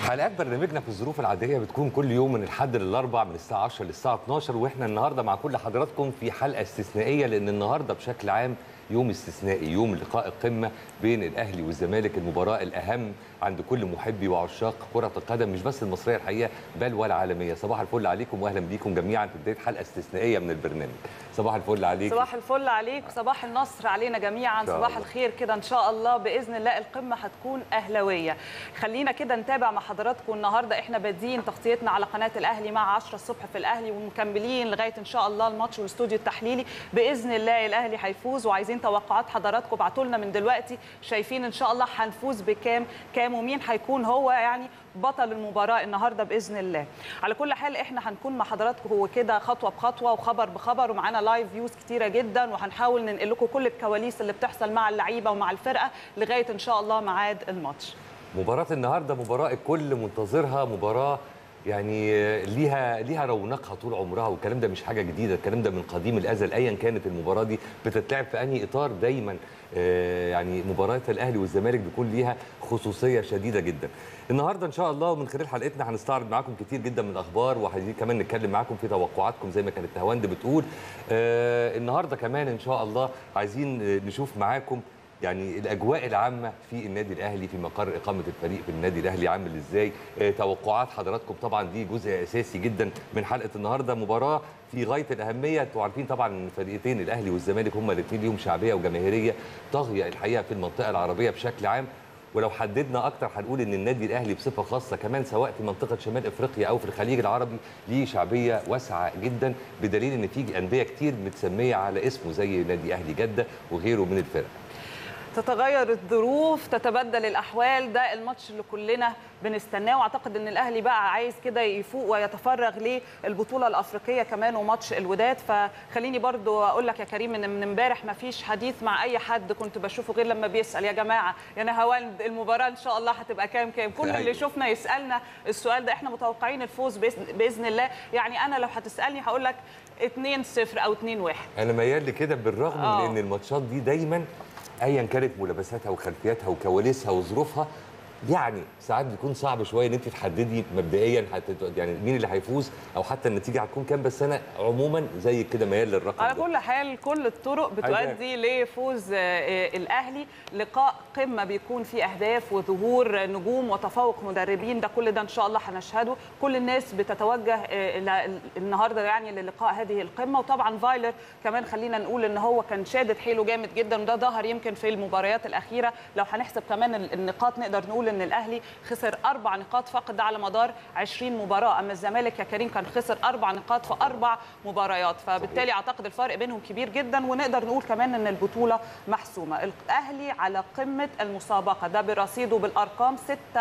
حلقات برنامجنا في الظروف العاديه بتكون كل يوم من الحد للاربع من الساعه 10 للساعه 12 واحنا النهارده مع كل حضراتكم في حلقه استثنائيه لان النهارده بشكل عام يوم استثنائي يوم لقاء القمه بين الاهلي والزمالك المباراه الاهم عند كل محبي وعشاق كره القدم مش بس المصريه الحقيقه بل والعالميه صباح الفل عليكم واهلا بيكم جميعا في بدايه حلقه استثنائيه من البرنامج صباح الفل عليك صباح الفل عليك وصباح النصر علينا جميعا شاء صباح الله. الخير كده ان شاء الله باذن الله القمه هتكون اهلاويه خلينا كده نتابع مع حضراتكم النهارده احنا بادئين تغطيتنا على قناه الاهلي مع 10 الصبح في الاهلي ومكملين لغايه ان شاء الله الماتش والاستوديو التحليلي باذن الله الاهلي هيفوز وعايزين توقعات حضراتكم ابعتوا لنا من دلوقتي شايفين ان شاء الله هنفوز بكام كام ومين هيكون هو يعني بطل المباراه النهارده باذن الله على كل حال احنا هنكون مع حضراتكم كده خطوه بخطوه وخبر بخبر ومعانا لايف فيوز كتيره جدا وهنحاول ننقل لكم كل الكواليس اللي بتحصل مع اللعيبه ومع الفرقه لغايه ان شاء الله ميعاد الماتش مباراة النهارده مباراة الكل منتظرها مباراة يعني ليها ليها رونقها طول عمرها والكلام ده مش حاجه جديده الكلام ده من قديم الازل ايا كانت المباراه دي بتتلعب في انهي اطار دايما آه، يعني مباريات الاهلي والزمالك بيكون ليها خصوصيه شديده جدا النهارده ان شاء الله ومن خلال حلقتنا هنستعرض معاكم كتير جدا من الاخبار وعايزين كمان نتكلم معاكم في توقعاتكم زي ما كانت نهاوند بتقول آه، النهارده كمان ان شاء الله عايزين آه، نشوف معاكم يعني الاجواء العامه في النادي الاهلي في مقر اقامه الفريق في النادي الاهلي عامل ازاي آه، توقعات حضراتكم طبعا دي جزء اساسي جدا من حلقه النهارده مباراه في غايه الاهميه انتوا عارفين طبعا ان الفريقين الاهلي والزمالك هما الاثنين ليهم شعبيه وجماهيريه طاغيه الحقيقه في المنطقه العربيه بشكل عام ولو حددنا اكتر هنقول ان النادي الاهلي بصفه خاصه كمان سواء في منطقه شمال افريقيا او في الخليج العربي ليه شعبيه واسعه جدا بدليل ان في انديه كتير متسميه على اسمه زي نادي اهلي جده وغيره من الفرق تتغير الظروف تتبدل الاحوال ده الماتش اللي كلنا بنستناه واعتقد ان الاهلي بقى عايز كده يفوق ويتفرغ للبطوله الافريقيه كمان وماتش الوداد فخليني برضو اقول لك يا كريم ان من امبارح ما فيش حديث مع اي حد كنت بشوفه غير لما بيسال يا جماعه يا نهاوند المباراه ان شاء الله هتبقى كام كام كل اللي أيوة. شفنا يسالنا السؤال ده احنا متوقعين الفوز باذن بإذن الله يعني انا لو هتسالني هقول لك 2-0 او 2-1 انا ميال لكده بالرغم آه. من ان الماتشات دي دايما ايا كانت ملابساتها وخلفياتها وكواليسها وظروفها يعني ساعات بيكون صعب شويه ان انت تحددي مبدئيا هت- يعني مين اللي هيفوز او حتى النتيجه هتكون كام بس انا عموما زي كده ميال للرقم على ده. كل حال كل الطرق بتؤدي لفوز آه، آه، الاهلي لقاء قمه بيكون فيه اهداف وظهور نجوم وتفوق مدربين ده كل ده ان شاء الله هنشهده كل الناس بتتوجه آه، ل- النهارده يعني للقاء هذه القمه وطبعا فايلر كمان خلينا نقول ان هو كان شادد حيله جامد جدا وده ظهر يمكن في المباريات الاخيره لو هنحسب كمان ال- النقاط نقدر نقول ان الاهلي خسر اربع نقاط فقط ده على مدار 20 مباراه اما الزمالك يا كريم كان خسر اربع نقاط في اربع مباريات فبالتالي اعتقد الفرق بينهم كبير جدا ونقدر نقول كمان ان البطوله محسومه الاهلي على قمه المسابقه ده برصيده بالارقام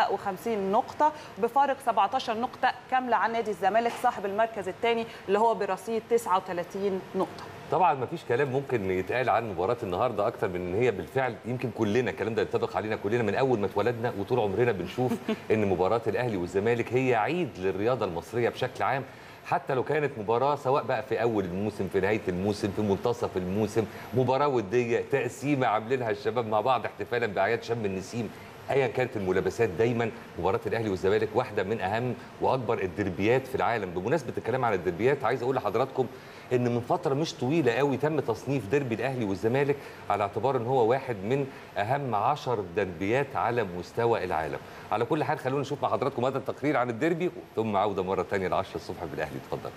56 نقطه بفارق 17 نقطه كامله عن نادي الزمالك صاحب المركز الثاني اللي هو برصيد 39 نقطه طبعا ما فيش كلام ممكن يتقال عن مباراه النهارده اكتر من ان هي بالفعل يمكن كلنا الكلام ده ينطبق علينا كلنا من اول ما اتولدنا وطول عمرنا بنشوف ان مباراه الاهلي والزمالك هي عيد للرياضه المصريه بشكل عام حتى لو كانت مباراه سواء بقى في اول الموسم في نهايه الموسم في منتصف الموسم مباراه وديه تقسيمه عاملينها الشباب مع بعض احتفالا باعياد شم النسيم ايا كانت الملابسات دايما مباراه الاهلي والزمالك واحده من اهم واكبر الدربيات في العالم بمناسبه الكلام عن الدربيات عايز اقول لحضراتكم ان من فتره مش طويله قوي تم تصنيف ديربي الاهلي والزمالك على اعتبار ان هو واحد من اهم عشر دربيات على مستوى العالم على كل حال خلونا نشوف مع حضراتكم هذا التقرير عن الديربي ثم عوده مره ثانيه ل 10 الصبح بالاهلي اتفضل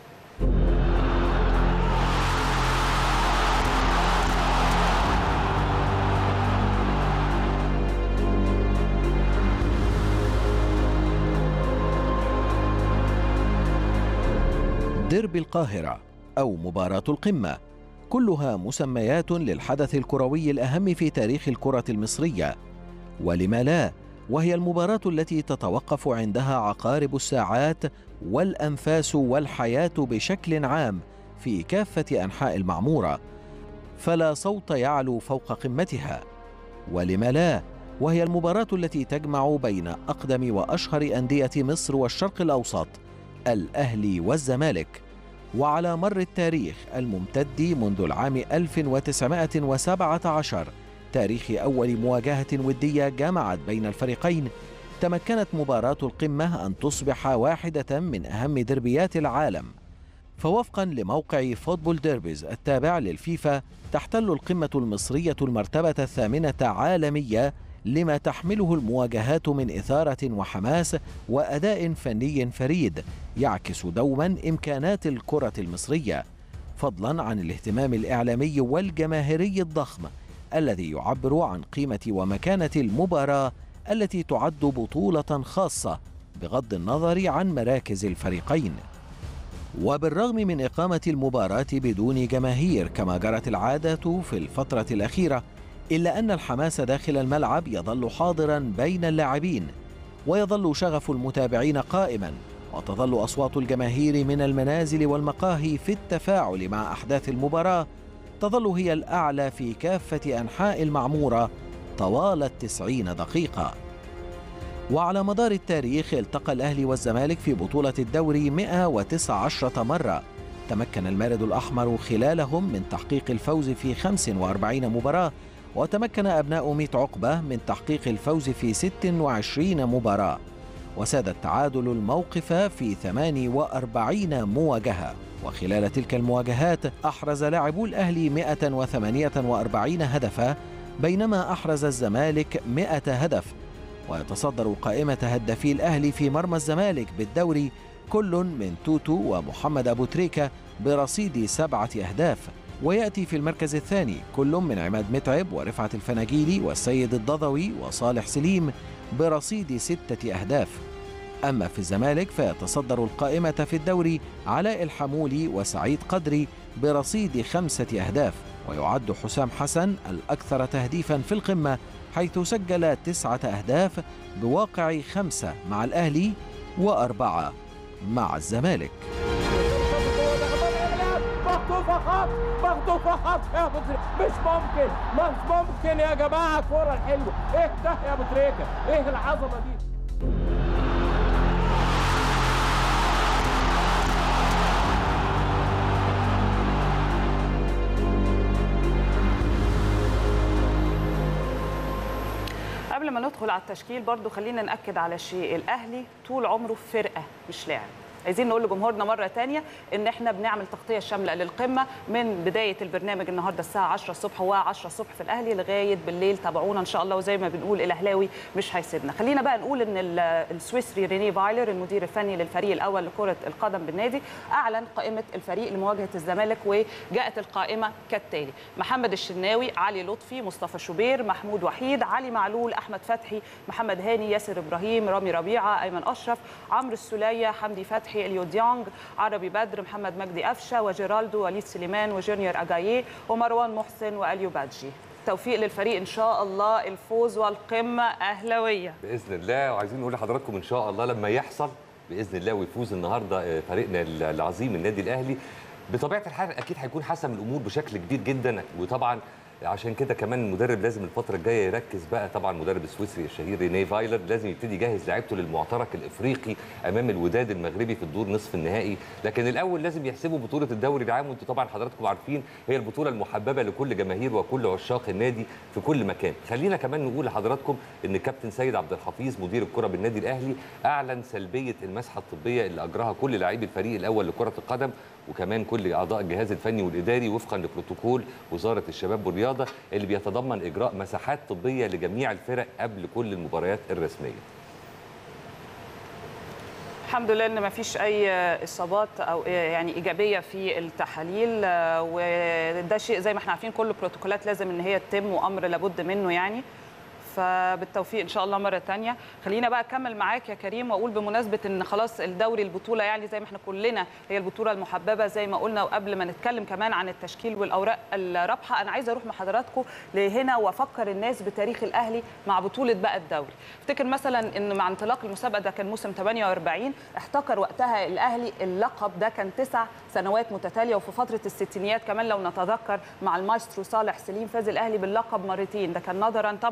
ديربي القاهرة أو مباراة القمة كلها مسميات للحدث الكروي الأهم في تاريخ الكرة المصرية ولم لا وهي المباراة التي تتوقف عندها عقارب الساعات والأنفاس والحياة بشكل عام في كافة أنحاء المعمورة فلا صوت يعلو فوق قمتها ولم لا وهي المباراة التي تجمع بين أقدم وأشهر أندية مصر والشرق الأوسط الأهلي والزمالك وعلى مر التاريخ الممتد منذ العام 1917 تاريخ أول مواجهة ودية جمعت بين الفريقين تمكنت مباراة القمة أن تصبح واحدة من أهم دربيات العالم فوفقا لموقع فوتبول ديربيز التابع للفيفا تحتل القمة المصرية المرتبة الثامنة عالمية لما تحمله المواجهات من إثارة وحماس وأداء فني فريد يعكس دوما إمكانات الكرة المصرية فضلا عن الاهتمام الإعلامي والجماهيري الضخم الذي يعبر عن قيمة ومكانة المباراة التي تعد بطولة خاصة بغض النظر عن مراكز الفريقين وبالرغم من إقامة المباراة بدون جماهير كما جرت العادة في الفترة الأخيرة إلا أن الحماس داخل الملعب يظل حاضرا بين اللاعبين ويظل شغف المتابعين قائما وتظل أصوات الجماهير من المنازل والمقاهي في التفاعل مع أحداث المباراة تظل هي الأعلى في كافة أنحاء المعمورة طوال التسعين دقيقة وعلى مدار التاريخ التقى الأهلي والزمالك في بطولة الدوري 119 مرة تمكن المارد الأحمر خلالهم من تحقيق الفوز في 45 مباراة وتمكن أبناء ميت عقبة من تحقيق الفوز في 26 مباراة وساد التعادل الموقف في 48 مواجهة وخلال تلك المواجهات أحرز لاعبو الأهلي 148 هدفا بينما أحرز الزمالك 100 هدف ويتصدر قائمة هدافي الأهلي في مرمى الزمالك بالدوري كل من توتو ومحمد أبو تريكة برصيد سبعة أهداف ويأتي في المركز الثاني كل من عماد متعب ورفعة الفناجيلي والسيد الضضوي وصالح سليم برصيد ستة أهداف أما في الزمالك فيتصدر القائمة في الدوري علاء الحمولي وسعيد قدري برصيد خمسة أهداف ويعد حسام حسن الأكثر تهديفا في القمة حيث سجل تسعة أهداف بواقع خمسة مع الأهلي وأربعة مع الزمالك مخطوفة خط مخطوفة خط يا ابو تريكة مش ممكن مش ممكن يا جماعة الكورة الحلوة ايه ده يا ابو تريكة ايه العظمة دي قبل ما ندخل على التشكيل برضو خلينا نأكد على شيء الأهلي طول عمره فرقة مش لاعب عايزين نقول لجمهورنا مرة تانية إن إحنا بنعمل تغطية شاملة للقمة من بداية البرنامج النهاردة الساعة 10 الصبح و 10 الصبح في الأهلي لغاية بالليل تابعونا إن شاء الله وزي ما بنقول الأهلاوي مش هيسيبنا خلينا بقى نقول إن ال- السويسري ريني فايلر المدير الفني للفريق الأول لكرة القدم بالنادي أعلن قائمة الفريق لمواجهة الزمالك وجاءت القائمة كالتالي محمد الشناوي علي لطفي مصطفى شوبير محمود وحيد علي معلول أحمد فتحي محمد هاني ياسر إبراهيم رامي ربيعة أيمن أشرف عمرو السولية حمدي فتحي اليو ديانج عربي بدر محمد مجدي قفشه وجيرالدو وليد سليمان وجونيور اجاييه ومروان محسن واليو بادجي توفيق للفريق ان شاء الله الفوز والقمه اهلاويه باذن الله وعايزين نقول لحضراتكم ان شاء الله لما يحصل باذن الله ويفوز النهارده آه، فريقنا العظيم النادي الاهلي بطبيعه الحال اكيد هيكون حسم الامور بشكل كبير جدا وطبعا عشان كده كمان المدرب لازم الفتره الجايه يركز بقى طبعا المدرب السويسري الشهير ريني فايلر لازم يبتدي يجهز لعيبته للمعترك الافريقي امام الوداد المغربي في الدور نصف النهائي لكن الاول لازم يحسبوا بطوله الدوري العام وانتم طبعا حضراتكم عارفين هي البطوله المحببه لكل جماهير وكل عشاق النادي في كل مكان خلينا كمان نقول لحضراتكم ان كابتن سيد عبد الحفيظ مدير الكره بالنادي الاهلي اعلن سلبيه المسحه الطبيه اللي اجراها كل لاعبي الفريق الاول لكره القدم وكمان كل اعضاء الجهاز الفني والاداري وفقا لبروتوكول وزاره الشباب والرياضه اللي بيتضمن اجراء مساحات طبيه لجميع الفرق قبل كل المباريات الرسميه الحمد لله ان ما فيش اي اصابات او يعني ايجابيه في التحاليل آه، وده شيء زي ما احنا عارفين كل البروتوكولات لازم ان هي تتم وامر لابد منه يعني فبالتوفيق ان شاء الله مره تانية خلينا بقى اكمل معاك يا كريم واقول بمناسبه ان خلاص الدوري البطوله يعني زي ما احنا كلنا هي البطوله المحببه زي ما قلنا وقبل ما نتكلم كمان عن التشكيل والاوراق الرابحه انا عايزه اروح مع حضراتكم لهنا وافكر الناس بتاريخ الاهلي مع بطوله بقى الدوري افتكر مثلا ان مع انطلاق المسابقه ده كان موسم 48 احتكر وقتها الاهلي اللقب ده كان تسع سنوات متتاليه وفي فتره الستينيات كمان لو نتذكر مع المايسترو صالح سليم فاز الاهلي باللقب مرتين ده كان نظرا طبعا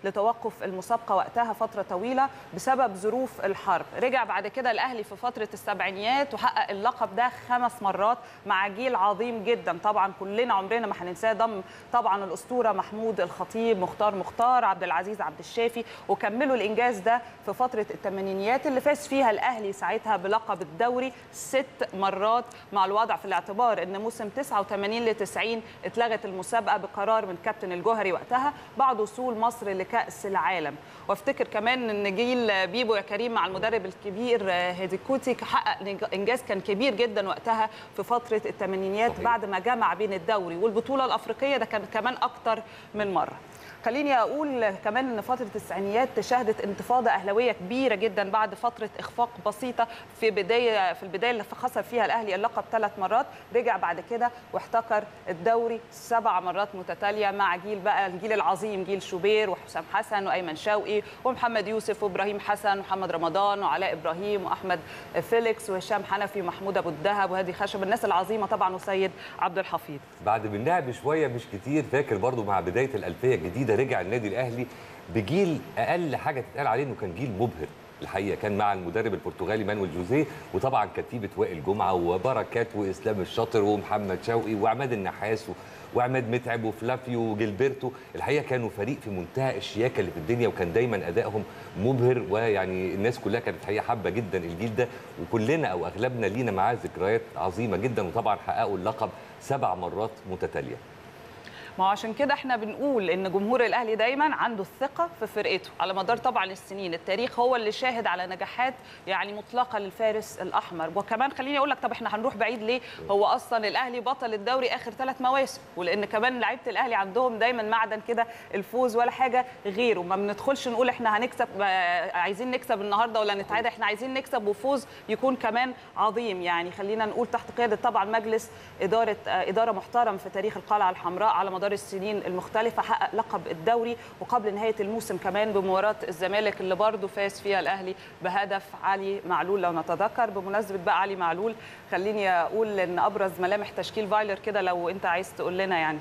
لتوقف المسابقه وقتها فتره طويله بسبب ظروف الحرب رجع بعد كده الاهلي في فتره السبعينيات وحقق اللقب ده خمس مرات مع جيل عظيم جدا طبعا كلنا عمرنا ما هننساه ضم طبعا الاسطوره محمود الخطيب مختار مختار عبد العزيز عبد الشافي وكملوا الانجاز ده في فتره الثمانينيات اللي فاز فيها الاهلي ساعتها بلقب الدوري ست مرات مع الوضع في الاعتبار ان موسم 89 ل 90 اتلغت المسابقه بقرار من كابتن الجوهري وقتها بعد وصول مصر لكاس العالم وافتكر كمان ان جيل بيبو يا كريم مع المدرب الكبير هيدي كوتي حقق انجاز كان كبير جدا وقتها في فتره الثمانينيات صحيح. بعد ما جمع بين الدوري والبطوله الافريقيه ده كان كمان اكتر من مره خليني اقول كمان ان فتره التسعينيات شهدت انتفاضه اهلاويه كبيره جدا بعد فتره اخفاق بسيطه في بدايه في البدايه اللي خسر فيها الاهلي اللقب ثلاث مرات رجع بعد كده واحتكر الدوري سبع مرات متتاليه مع جيل بقى الجيل العظيم جيل شوبير وحسام حسن وايمن شوقي ومحمد يوسف وابراهيم حسن ومحمد رمضان وعلاء ابراهيم واحمد فيليكس وهشام حنفي ومحمود ابو الدهب وهادي خشب الناس العظيمه طبعا وسيد عبد الحفيظ بعد منها بشويه مش كتير فاكر برضو مع بدايه الالفيه الجديده رجع النادي الاهلي بجيل اقل حاجه تتقال عليه انه كان جيل مبهر الحقيقه كان مع المدرب البرتغالي مانويل جوزيه وطبعا كتيبه وائل جمعه وبركات واسلام الشاطر ومحمد شوقي وعماد النحاس و- وعماد متعب وفلافيو وجilberto الحقيقه كانوا فريق في منتهى الشياكه اللي في الدنيا وكان دايما ادائهم مبهر ويعني الناس كلها كانت الحقيقه حابه جدا الجيل ده وكلنا او اغلبنا لينا معاه ذكريات عظيمه جدا وطبعا حققوا اللقب سبع مرات متتاليه ما هو عشان كده احنا بنقول ان جمهور الاهلي دايما عنده الثقه في فرقته على مدار طبعا السنين التاريخ هو اللي شاهد على نجاحات يعني مطلقه للفارس الاحمر وكمان خليني اقول لك طب احنا هنروح بعيد ليه هو اصلا الاهلي بطل الدوري اخر ثلاث مواسم ولان كمان لعيبه الاهلي عندهم دايما معدن كده الفوز ولا حاجه غيره ما بندخلش نقول احنا هنكسب آه، عايزين نكسب النهارده ولا نتعادل احنا عايزين نكسب وفوز يكون كمان عظيم يعني خلينا نقول تحت قياده طبعا مجلس اداره آه، اداره محترم في تاريخ القلعه الحمراء على مدار السنين المختلفه حقق لقب الدوري وقبل نهايه الموسم كمان بمباراه الزمالك اللي برضه فاز فيها الاهلي بهدف علي معلول لو نتذكر بمناسبه بقى علي معلول خليني اقول ان ابرز ملامح تشكيل فايلر كده لو انت عايز تقول لنا يعني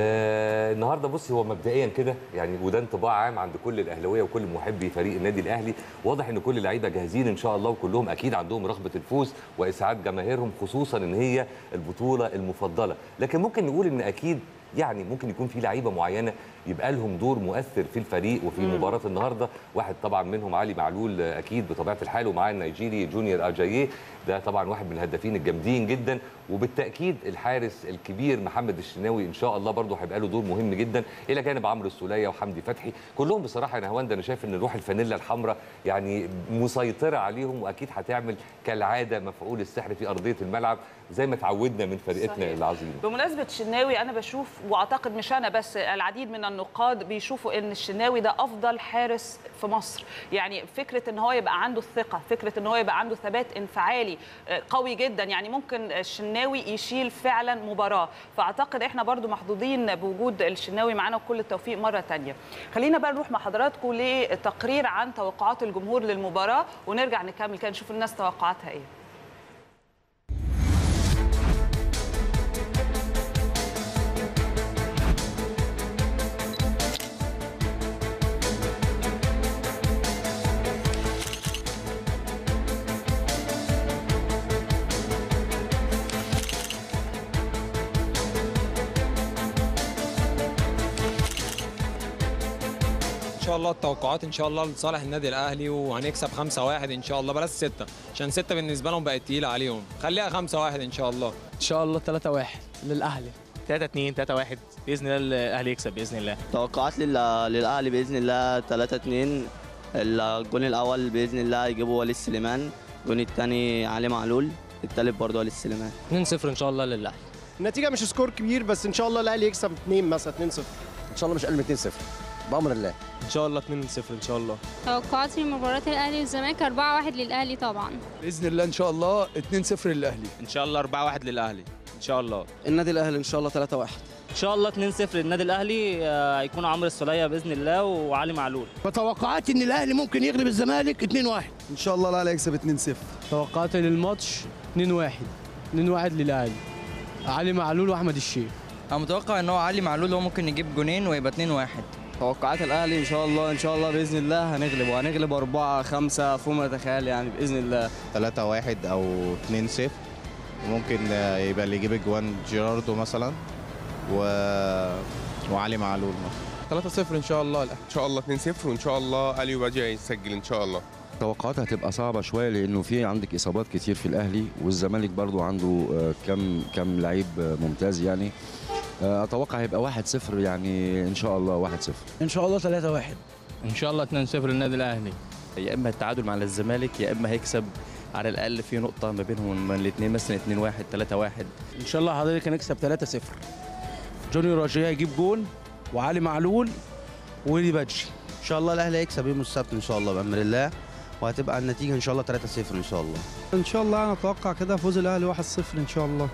آه النهارده بصي هو مبدئيا كده يعني وده انطباع عام عند كل الاهلاويه وكل محبي فريق النادي الاهلي واضح ان كل اللعيبه جاهزين ان شاء الله وكلهم اكيد عندهم رغبه الفوز واسعاد جماهيرهم خصوصا ان هي البطوله المفضله لكن ممكن نقول ان اكيد يعني ممكن يكون في لعيبه معينه يبقى لهم دور مؤثر في الفريق وفي مباراه النهارده واحد طبعا منهم علي معلول آه، اكيد بطبيعه الحال ومعاه النيجيري جونيور اجاييه ده طبعا واحد من الهدافين الجامدين جدا وبالتاكيد الحارس الكبير محمد الشناوي ان شاء الله برضه هيبقى له دور مهم جدا الى جانب عمرو السوليه وحمدي فتحي كلهم بصراحه يا نهاوند انا شايف ان روح الفانيلا الحمراء يعني مسيطره عليهم واكيد هتعمل كالعاده مفعول السحر في ارضيه الملعب زي ما تعودنا من فرقتنا صحيح. العظيمه بمناسبه الشناوي انا بشوف واعتقد مش انا بس العديد من النقاد بيشوفوا ان الشناوي ده افضل حارس في مصر يعني فكره ان هو يبقى عنده الثقه فكره ان هو يبقى عنده ثبات انفعالي آه، قوي جدا يعني ممكن الشناوي يشيل فعلا مباراه فاعتقد احنا برضو محظوظين بوجود الشناوي معانا وكل التوفيق مره تانية خلينا بقى نروح مع حضراتكم لتقرير عن توقعات الجمهور للمباراه ونرجع نكمل كده نشوف الناس توقعاتها ايه ان شاء الله التوقعات ان شاء الله لصالح النادي الاهلي وهنكسب 5-1 ان شاء الله بلاش 6 عشان 6 بالنسبه لهم بقت تقيله عليهم خليها 5-1 ان شاء الله ان شاء الله 3 1 للاهلي 3 2 3 1 باذن الله الاهلي يكسب باذن الله توقعات لل- للاهلي باذن الله 3 2 الجون الاول باذن الله يجيبه وليد سليمان الجون الثاني علي معلول الثالث برضه وليد سليمان 2 0 ان شاء الله للاهلي النتيجه مش سكور كبير بس ان شاء الله الاهلي يكسب 2 مثلا 2 0 ان شاء الله مش اقل من 2 0 بامر الله ان شاء الله 2 0 ان شاء الله توقعاتي لمباراة الأهلي والزمالك 4-1 للأهلي طبعا باذن الله ان شاء الله 2 0 للاهلي ان شاء الله 4 1 للاهلي ان شاء الله النادي الاهلي ان شاء الله 3 1 ان شاء الله 2 0 للنادي الاهلي آه، هيكون عمرو السوليه باذن الله وعلي معلول فتوقعاتي ان الاهلي ممكن يغلب الزمالك 2 1 ان شاء الله الاهلي يكسب 2 0 توقعاتي للماتش 2 1 2 1 للاهلي علي معلول واحمد الشيخ انا متوقع ان هو علي معلول هو ممكن يجيب جونين ويبقى 2 1 توقعات الاهلي ان شاء الله ان شاء الله باذن الله هنغلب وهنغلب أربعة خمسة فوق ما نتخيل يعني باذن الله 3 1 او 2 0 ممكن آه، يبقى اللي يجيب اجوان جيراردو مثلا و... وعلي معلول مثلا 3-0 ان شاء الله ان شاء الله 2-0 وان شاء الله اليو باجي هيسجل ان شاء الله توقعات هتبقى صعبة شوية لأنه في عندك إصابات كتير في الأهلي والزمالك برضو عنده آه، كم كم لعيب آه، ممتاز يعني آه، أتوقع هيبقى 1-0 يعني إن شاء الله 1-0 ان شاء الله 3 1 ان شاء الله 2-0 للنادي الاهلي يا اما التعادل مع الزمالك يا اما هيكسب على الاقل في نقطه ما بينهم الاثنين مثلا 2 1 3 1 ان شاء الله حضرتك هنكسب 3 0 جونيور رجيه هيجيب جون وعلي معلول ولي بادجي ان شاء الله الاهلي هيكسب يوم السبت ان شاء الله بامر الله وهتبقى النتيجه ان شاء الله 3-0 ان شاء الله ان شاء الله انا اتوقع كده فوز الاهلي 1-0 ان شاء الله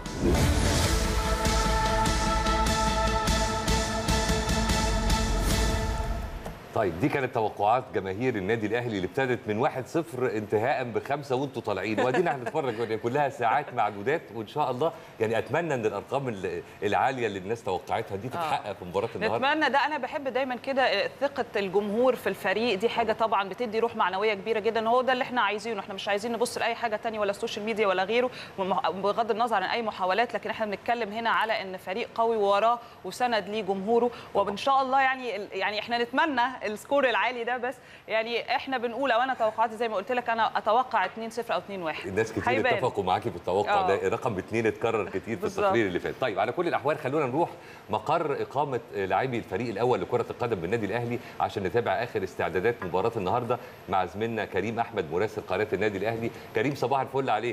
طيب دي كانت توقعات جماهير النادي الاهلي اللي ابتدت من 1-0 انتهاء بخمسه وانتوا طالعين وادينا هنتفرج كلها ساعات معدودات وان شاء الله يعني اتمنى ان الارقام ال- العاليه اللي الناس توقعتها دي تتحقق في مباراه النهارده نتمنى ده انا بحب دايما كده ثقه الجمهور في الفريق دي حاجه طبعا بتدي روح معنويه كبيره جدا هو ده اللي احنا عايزينه احنا مش عايزين نبص لاي حاجه تانية ولا السوشيال ميديا ولا غيره والمح- بغض النظر عن اي محاولات لكن احنا بنتكلم هنا على ان فريق قوي وراه وسند ليه جمهوره وان شاء الله يعني يعني احنا نتمنى السكور العالي ده بس يعني احنا بنقول او انا توقعاتي زي ما قلت لك انا اتوقع 2-0 او 2-1 الناس كتير هيبان. اتفقوا معاكي في التوقع آه. ده رقم باثنين اتكرر كتير في بالظبط. التقرير اللي فات طيب على كل الاحوال خلونا نروح مقر اقامه لاعبي الفريق الاول لكره القدم بالنادي الاهلي عشان نتابع اخر استعدادات مباراه النهارده مع زميلنا كريم احمد مراسل قناه النادي الاهلي كريم صباح الفل عليك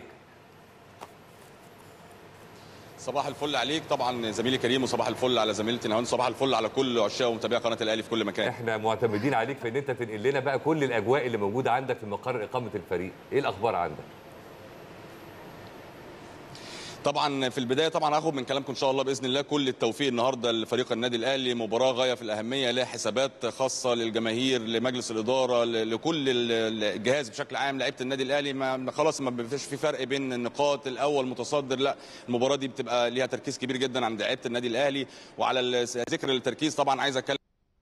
صباح الفل عليك طبعا زميلي كريم وصباح الفل على زميلتي نهاوند صباح الفل على كل عشاق ومتابعي قناه الاهلي في كل مكان احنا معتمدين عليك في ان انت تنقل لنا بقى كل الاجواء اللي موجوده عندك في مقر اقامه الفريق ايه الاخبار عندك طبعا في البدايه طبعا هاخد من كلامكم ان شاء الله باذن الله كل التوفيق النهارده لفريق النادي الاهلي مباراه غايه في الاهميه لها حسابات خاصه للجماهير لمجلس الاداره ل- لكل ال- الجهاز بشكل عام لعيبه النادي الاهلي ما ما- خلاص ما فيش في فرق بين النقاط الاول متصدر لا المباراه دي بتبقى ليها تركيز كبير جدا عند لعيبه النادي الاهلي وعلى ال- ذكر التركيز طبعا عايز اتكلم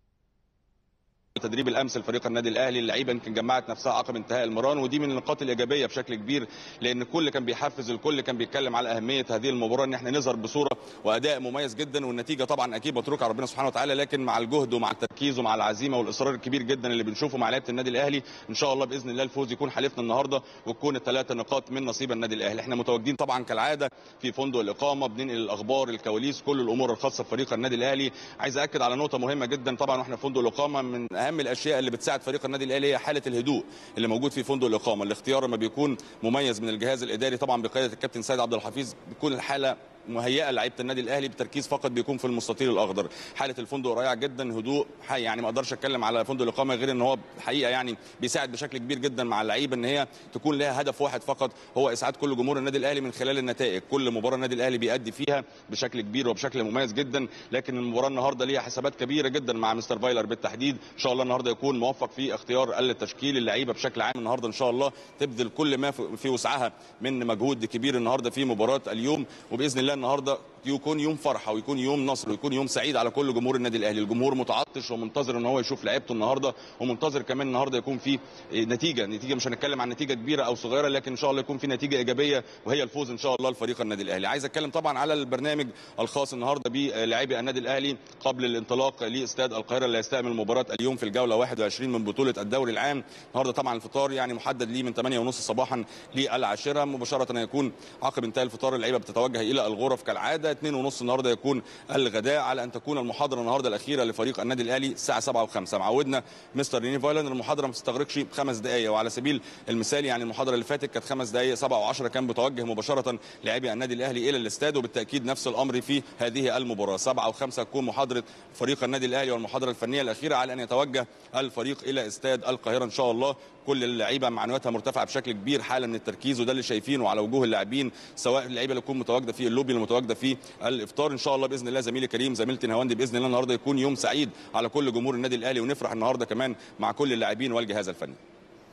تدريب الامس لفريق النادي الاهلي اللعيبه يمكن جمعت نفسها عقب انتهاء المران ودي من النقاط الايجابيه بشكل كبير لان الكل كان بيحفز الكل كان بيتكلم على اهميه هذه المباراه ان احنا نظهر بصوره واداء مميز جدا والنتيجه طبعا اكيد متروكه على ربنا سبحانه وتعالى لكن مع الجهد ومع التركيز ومع العزيمه والاصرار الكبير جدا اللي بنشوفه مع لعيبه النادي الاهلي ان شاء الله باذن الله الفوز يكون حليفنا النهارده وتكون الثلاثه نقاط من نصيب النادي الاهلي احنا متواجدين طبعا كالعاده في فندق الاقامه بننقل الاخبار الكواليس كل الامور الخاصه بفريق النادي الاهلي عايز اكد على نقطه مهمه جدا طبعا واحنا في فندق الاقامه من اهم الاشياء اللي بتساعد فريق النادي الاهلي هي حاله الهدوء اللي موجود في فندق الاقامه الاختيار لما بيكون مميز من الجهاز الاداري طبعا بقياده الكابتن سيد عبد الحفيظ بتكون الحاله مهيئه لعيبه النادي الاهلي بتركيز فقط بيكون في المستطيل الاخضر حاله الفندق رائعه جدا هدوء حي يعني ما اقدرش اتكلم على فندق الاقامه غير ان هو الحقيقه يعني بيساعد بشكل كبير جدا مع اللعيبه ان هي تكون لها هدف واحد فقط هو اسعاد كل جمهور النادي الاهلي من خلال النتائج كل مباراه النادي الاهلي بيأدي فيها بشكل كبير وبشكل مميز جدا لكن المباراه النهارده ليها حسابات كبيره جدا مع مستر فايلر بالتحديد ان شاء الله النهارده يكون موفق في اختيار التشكيل اللعيبه بشكل عام النهارده ان شاء الله تبذل كل ما في في وسعها من مجهود كبير النهارده في مباراه اليوم وباذن الله النهارده يكون يوم فرحه ويكون يوم نصر ويكون يوم سعيد على كل جمهور النادي الاهلي الجمهور متعطش ومنتظر ان هو يشوف لعيبته النهارده ومنتظر كمان النهارده يكون في نتيجه نتيجه مش هنتكلم عن نتيجه كبيره او صغيره لكن ان شاء الله يكون في نتيجه ايجابيه وهي الفوز ان شاء الله لفريق النادي الاهلي عايز اتكلم طبعا على البرنامج الخاص النهارده بلاعبي النادي الاهلي قبل الانطلاق لاستاد القاهره اللي هيستقبل مباراه اليوم في الجوله 21 من بطوله الدوري العام النهارده طبعا الفطار يعني محدد ليه من 8:30 صباحا للعاشره مباشره هيكون عقب انتهاء الفطار اللعيبه بتتوجه الى الغرف كالعاده 2:30 النهارده يكون الغداء على ان تكون المحاضره النهارده الاخيره لفريق النادي الاهلي الساعه 7 و5 معودنا مستر ريني فايلن المحاضره ما بتستغرقش خمس دقائق وعلى سبيل المثال يعني المحاضره اللي فاتت كانت خمس دقائق 7 و10 كان بتوجه مباشره لاعبي النادي الاهلي الى الاستاد وبالتاكيد نفس الامر في هذه المباراه 7 و5 تكون محاضره فريق النادي الاهلي والمحاضره الفنيه الاخيره على ان يتوجه الفريق الى استاد القاهره ان شاء الله كل اللعيبه معنوياتها مرتفعه بشكل كبير حاله من التركيز وده اللي شايفينه على وجوه اللاعبين سواء اللعيبه اللي تكون متواجده في اللوبي اللي متواجده في الافطار ان شاء الله باذن الله زميلي كريم زميلتي نهاوندي باذن الله النهارده يكون يوم سعيد على كل جمهور النادي الاهلي ونفرح النهارده كمان مع كل اللاعبين والجهاز الفني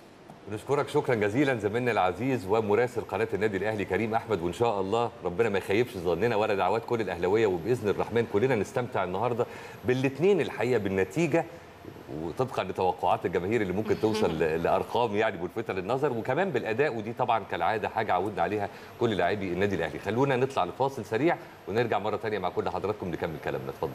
نشكرك شكرا جزيلا زميلنا العزيز ومراسل قناه النادي الاهلي كريم احمد وان شاء الله ربنا ما يخيبش ظننا ولا دعوات كل الاهلاويه وباذن الرحمن كلنا نستمتع النهارده بالاثنين الحقيقه بالنتيجه وطبقا لتوقعات الجماهير اللي ممكن توصل ل- لارقام يعني ملفته للنظر وكمان بالاداء ودي طبعا كالعاده حاجه عودنا عليها كل لاعبي النادي الاهلي خلونا نطلع لفاصل سريع ونرجع مره ثانيه مع كل حضراتكم نكمل كلامنا اتفضل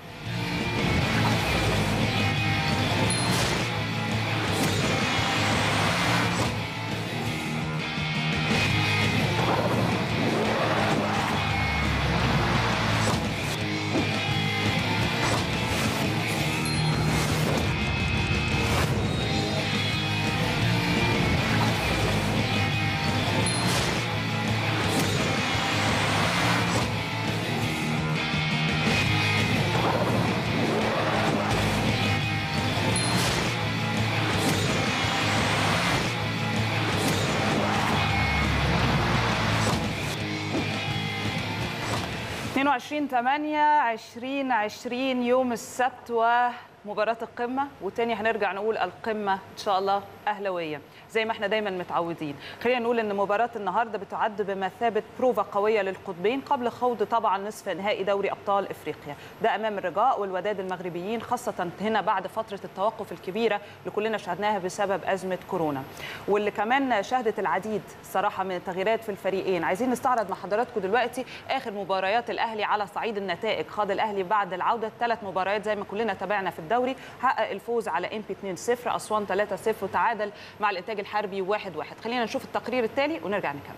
اتنين 22 8 2020 يوم السبت ومباراة القمة وتاني هنرجع نقول القمة إن شاء الله أهلوية زي ما احنا دايما متعودين خلينا نقول ان مباراة النهاردة بتعد بمثابة بروفا قوية للقطبين قبل خوض طبعا نصف نهائي دوري أبطال إفريقيا ده أمام الرجاء والوداد المغربيين خاصة هنا بعد فترة التوقف الكبيرة اللي كلنا شاهدناها بسبب أزمة كورونا واللي كمان شهدت العديد صراحة من التغييرات في الفريقين عايزين نستعرض مع حضراتكم دلوقتي آخر مباريات الأهلي على صعيد النتائج خاض الأهلي بعد العودة ثلاث مباريات زي ما كلنا تابعنا في الدوري حقق الفوز على ام بي 2-0 أسوان 3-0 وتعادل مع الإنتاج الحربي 1-1 خلينا نشوف التقرير التالي ونرجع نكمل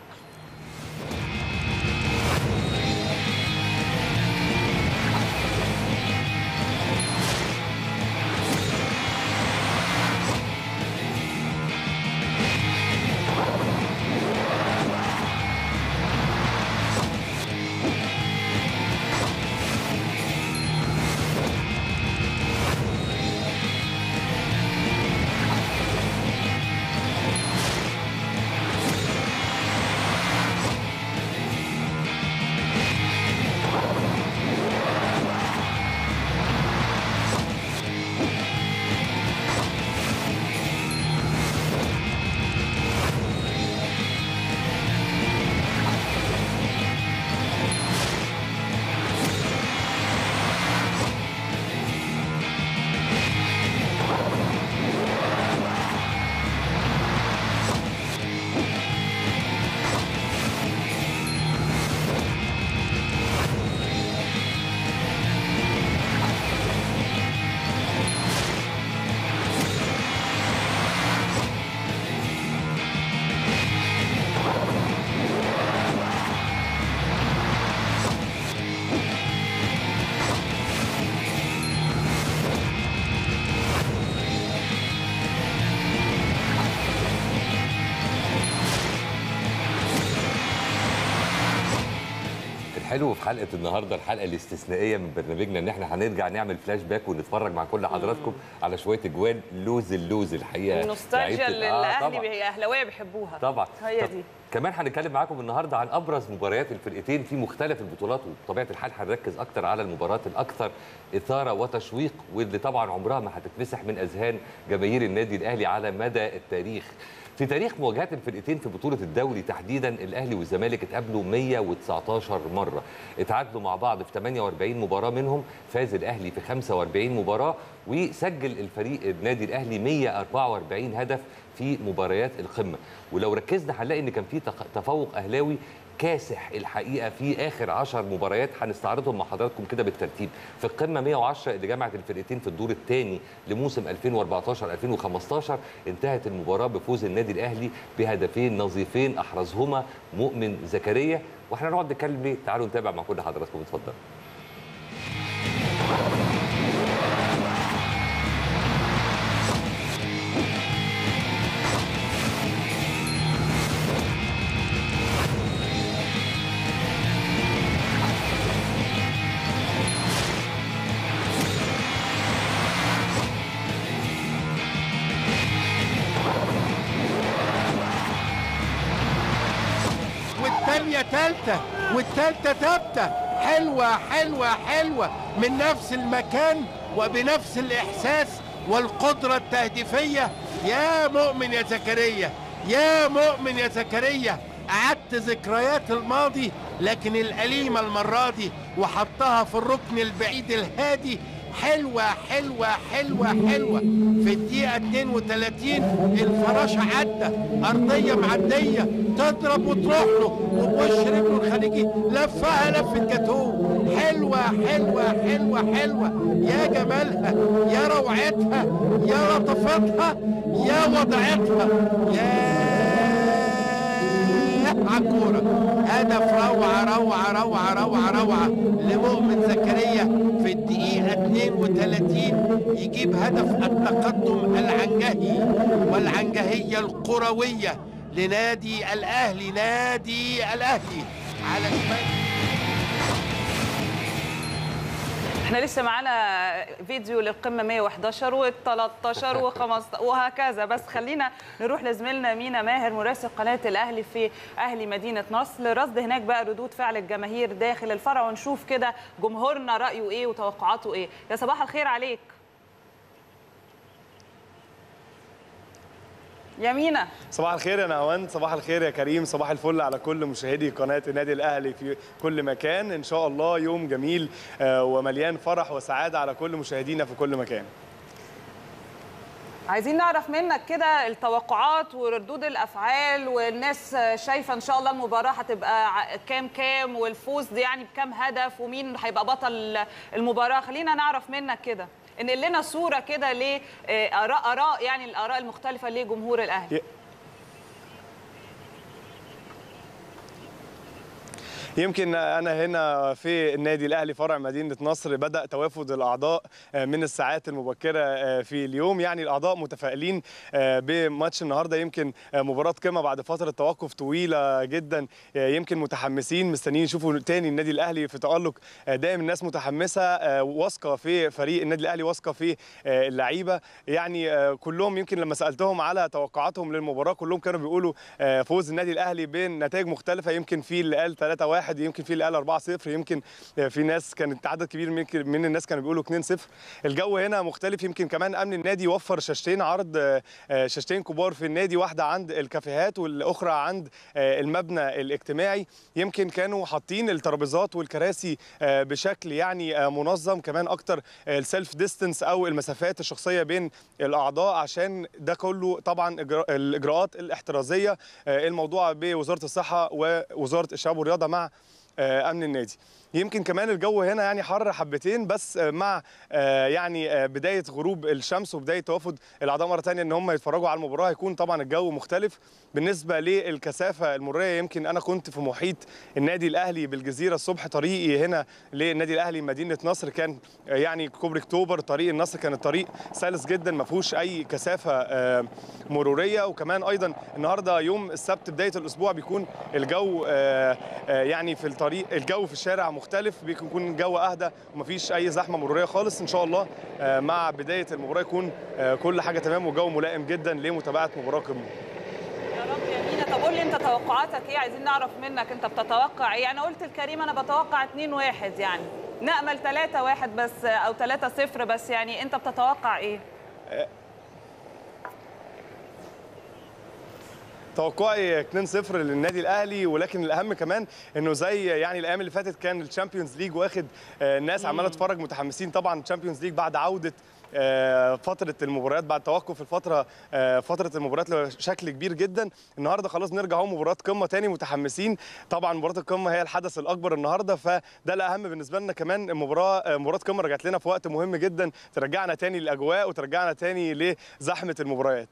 الحلو في حلقه النهارده الحلقه الاستثنائيه من برنامجنا ان احنا هنرجع نعمل فلاش باك ونتفرج مع كل حضراتكم على شويه اجوان لوز اللوز الحقيقه النوستالجيا لعيبة- اللي آه، الاهلي طبعاً. بي- اهلاويه بيحبوها طبعا هي طب دي كمان هنتكلم معاكم النهارده عن ابرز مباريات الفرقتين في مختلف البطولات وبطبيعه الحال هنركز اكتر على المباريات الاكثر اثاره وتشويق واللي طبعا عمرها ما هتتمسح من اذهان جماهير النادي الاهلي على مدى التاريخ في تاريخ مواجهات الفرقتين في بطوله الدوري تحديدا الاهلي والزمالك اتقابلوا 119 مره اتعادلوا مع بعض في 48 مباراه منهم فاز الاهلي في 45 مباراه وسجل الفريق النادي الاهلي 144 هدف في مباريات القمه ولو ركزنا هنلاقي ان كان في تق- تفوق اهلاوي كاسح الحقيقه في اخر 10 مباريات هنستعرضهم مع حضراتكم كده بالترتيب في القمه 110 اللي جمعت الفرقتين في الدور الثاني لموسم 2014 2015 انتهت المباراه بفوز النادي الاهلي بهدفين نظيفين احرزهما مؤمن زكريا واحنا نقعد نتكلم ليه تعالوا نتابع مع كل حضراتكم اتفضل والتانية تالتة والتالتة تابتة حلوة حلوة حلوة من نفس المكان وبنفس الإحساس والقدرة التهديفية يا مؤمن يا زكريا يا مؤمن يا زكريا أعدت ذكريات الماضي لكن الأليمة المرة دي وحطها في الركن البعيد الهادي حلوة حلوة حلوة حلوة في الدقيقة 32 الفراشة عدى أرضية معدية تضرب وتروح له وبوش رجله الخارجي لفها لفة جاتوه حلوة حلوة حلوة حلوة يا جمالها يا روعتها يا لطفتها يا وضعتها يا على الكورة هدف روعة روعة روعة روعة روعة لمؤمن زكريا في الدقيقة 32 يجيب هدف التقدم العنجهي والعنجهية القروية لنادي الأهلي نادي الأهلي على شمال احنا لسه معانا فيديو للقمه 111 و13 و15 وهكذا بس خلينا نروح لزميلنا مينا ماهر مراسل قناه الاهلي في اهلي مدينه نصر رصد هناك بقى ردود فعل الجماهير داخل الفرع ونشوف كده جمهورنا رايه ايه وتوقعاته ايه يا صباح الخير عليك يا مينا صباح الخير يا نهاوند صباح الخير يا كريم صباح الفل على كل مشاهدي قناة النادي الأهلي في كل مكان إن شاء الله يوم جميل آه، ومليان فرح وسعادة على كل مشاهدينا في كل مكان عايزين نعرف منك كده التوقعات وردود الافعال والناس شايفه ان شاء الله المباراه هتبقى ع- كام كام والفوز دي يعني بكام هدف ومين هيبقى بطل المباراه خلينا نعرف منك كده انقل لنا صوره كده ل اراء اراء يعني الاراء المختلفه لجمهور الاهلي يمكن انا هنا في النادي الاهلي فرع مدينه نصر بدا توافد الاعضاء من الساعات المبكره في اليوم يعني الاعضاء متفائلين بماتش النهارده يمكن مباراه قمه بعد فتره توقف طويله جدا يمكن متحمسين مستنيين يشوفوا تاني النادي الاهلي في تالق دائم الناس متحمسه واثقه في فريق النادي الاهلي واثقه في اللعيبه يعني كلهم يمكن لما سالتهم على توقعاتهم للمباراه كلهم كانوا بيقولوا فوز النادي الاهلي بنتائج مختلفه يمكن في اللي قال 3 1 يمكن في اللي قال 4 0 يمكن في ناس كانت عدد كبير من من الناس كانوا بيقولوا 2 0 الجو هنا مختلف يمكن كمان امن النادي وفر شاشتين عرض شاشتين كبار في النادي واحده عند الكافيهات والاخرى عند المبنى الاجتماعي يمكن كانوا حاطين الترابيزات والكراسي بشكل يعني منظم كمان اكتر السيلف ديستنس او المسافات الشخصيه بين الاعضاء عشان ده كله طبعا الاجراءات الاحترازيه الموضوع بوزاره الصحه ووزاره الشباب والرياضه مع امن النادي يمكن كمان الجو هنا يعني حر حبتين بس مع يعني بدايه غروب الشمس وبدايه توافد الاعضاء مره ثانيه ان هم يتفرجوا على المباراه هيكون طبعا الجو مختلف بالنسبه للكثافه المريه يمكن انا كنت في محيط النادي الاهلي بالجزيره الصبح طريقي هنا للنادي الاهلي مدينه نصر كان يعني كوبري اكتوبر طريق النصر كان الطريق سلس جدا ما فيهوش اي كثافه مروريه وكمان ايضا النهارده يوم السبت بدايه الاسبوع بيكون الجو يعني في الطريق الجو في الشارع مختلف بيكون الجو اهدى ومفيش اي زحمه مروريه خالص ان شاء الله مع بدايه المباراه يكون كل حاجه تمام والجو ملائم جدا لمتابعه مباراه قمه مينا طب قول لي انت توقعاتك ايه عايزين نعرف منك انت بتتوقع ايه انا قلت لكريم انا بتوقع 2 1 يعني نامل 3 1 بس او 3 0 بس يعني انت بتتوقع ايه توقعي 2-0 للنادي الاهلي ولكن الاهم كمان انه زي يعني الايام اللي فاتت كان الشامبيونز ليج واخد الناس عماله تتفرج متحمسين طبعا الشامبيونز ليج بعد عوده فتره المباريات بعد توقف الفتره فتره المباريات بشكل كبير جدا النهارده خلاص نرجع اهو مباراه قمه تاني متحمسين طبعا مباراه القمه هي الحدث الاكبر النهارده فده الاهم بالنسبه لنا كمان المباراه مباراه قمه رجعت لنا في وقت مهم جدا ترجعنا تاني للاجواء وترجعنا تاني لزحمه المباريات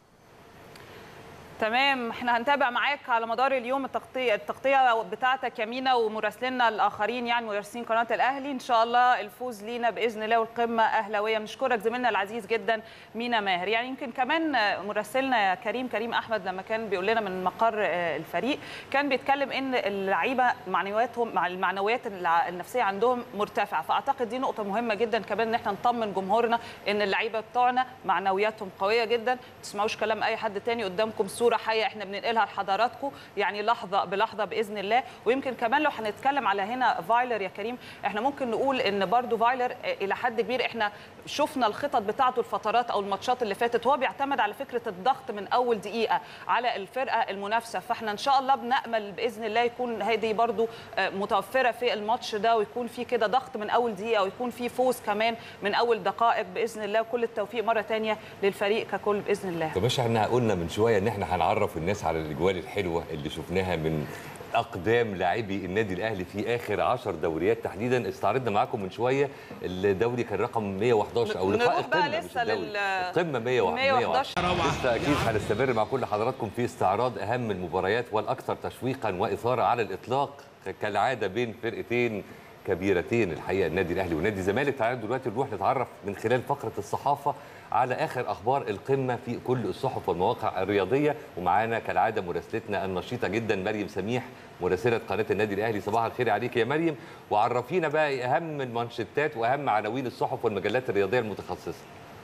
تمام احنا هنتابع معاك على مدار اليوم التغطيه التغطيه بتاعتك يا مينا ومراسلينا الاخرين يعني مراسلين قناه الاهلي ان شاء الله الفوز لينا باذن الله والقمه اهلاويه بنشكرك زميلنا العزيز جدا مينا ماهر يعني يمكن كمان مراسلنا كريم كريم احمد لما كان بيقول لنا من مقر الفريق كان بيتكلم ان اللعيبه معنوياتهم مع المعنويات النفسيه عندهم مرتفعه فاعتقد دي نقطه مهمه جدا كمان ان احنا نطمن جمهورنا ان اللعيبه بتوعنا معنوياتهم قويه جدا ما تسمعوش كلام اي حد تاني قدامكم صوره صوره حيه احنا بننقلها لحضراتكم يعني لحظه بلحظه باذن الله ويمكن كمان لو هنتكلم على هنا فايلر يا كريم احنا ممكن نقول ان برضو فايلر الى حد كبير احنا شفنا الخطط بتاعته الفترات او الماتشات اللي فاتت هو بيعتمد على فكره الضغط من اول دقيقه على الفرقه المنافسه فاحنا ان شاء الله بنامل باذن الله يكون هذه برضو متوفره في الماتش ده ويكون في كده ضغط من اول دقيقه ويكون في فوز كمان من اول دقائق باذن الله وكل التوفيق مره ثانيه للفريق ككل باذن الله طب باشا احنا قلنا من شويه ان احنا هنعرف الناس على الاجوال الحلوه اللي شفناها من اقدام لاعبي النادي الاهلي في اخر 10 دوريات تحديدا استعرضنا معاكم من شويه الدوري كان رقم 111 او لقاء نروح بقى القمه مش لسه الدوري لل- القمه 111 111 لسه اكيد هنستمر مع كل حضراتكم في استعراض اهم المباريات والاكثر تشويقا واثاره على الاطلاق كالعاده بين فرقتين كبيرتين الحقيقه النادي الاهلي ونادي الزمالك تعالوا دلوقتي نروح نتعرف من خلال فقره الصحافه على اخر اخبار القمه في كل الصحف والمواقع الرياضيه ومعانا كالعاده مراسلتنا النشيطه جدا مريم سميح مراسله قناه النادي الاهلي صباح الخير عليك يا مريم وعرفينا بقى إيه اهم المانشيتات واهم عناوين الصحف والمجلات الرياضيه المتخصصه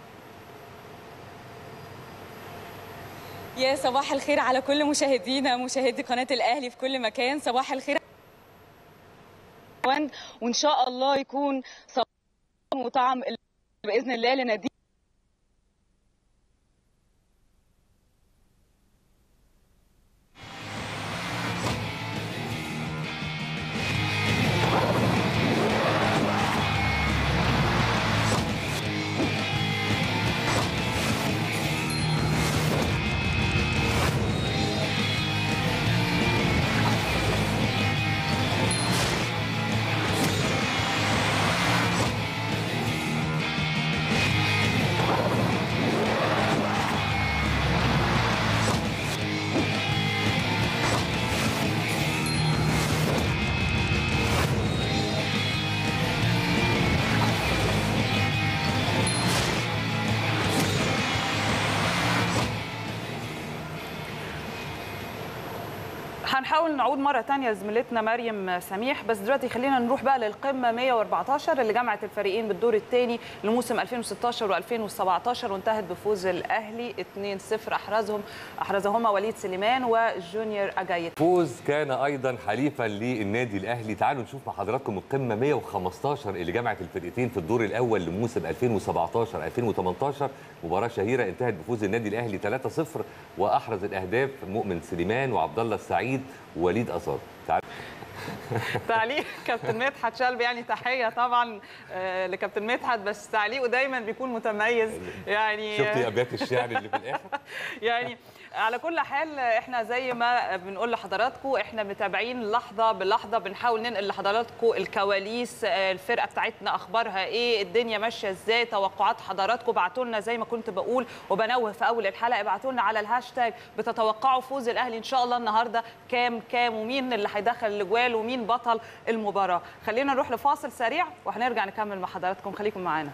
يا صباح الخير على كل مشاهدينا مشاهدي قناة الأهلي في كل مكان صباح الخير وإن شاء الله يكون صباح وطعم بإذن الله لنادي هنحاول نعود مرة تانية لزميلتنا مريم سميح بس دلوقتي خلينا نروح بقى للقمة 114 اللي جمعت الفريقين بالدور الثاني لموسم 2016 و2017 وانتهت بفوز الأهلي 2-0 أحرزهم أحرزهما وليد سليمان وجونيور أجايت فوز كان ايضا حليفا للنادي الاهلي تعالوا نشوف مع حضراتكم القمه 115 اللي جمعت الفرقتين في الدور الاول لموسم 2017 2018 مباراه شهيره انتهت بفوز النادي الاهلي 3-0 واحرز الاهداف مؤمن سليمان وعبد الله السعيد ووليد اسار تعالوا تعليق كابتن مدحت شلبي يعني تحية طبعا آه، لكابتن مدحت بس تعليقه دايما بيكون متميز يعني شفتي ابيات الشعر اللي في الاخر يعني على كل حال احنا زي ما بنقول لحضراتكم احنا متابعين لحظه بلحظه بنحاول ننقل لحضراتكم الكواليس آه، الفرقه بتاعتنا اخبارها ايه الدنيا ماشيه ازاي توقعات حضراتكم ابعتوا لنا زي ما كنت بقول وبنوه في اول الحلقه ابعتوا لنا على الهاشتاج بتتوقعوا فوز الاهلي ان شاء الله النهارده كام كام ومين اللي هيدخل الاجوال ومين بطل المباراه خلينا نروح لفاصل سريع وهنرجع نكمل مع حضراتكم خليكم معانا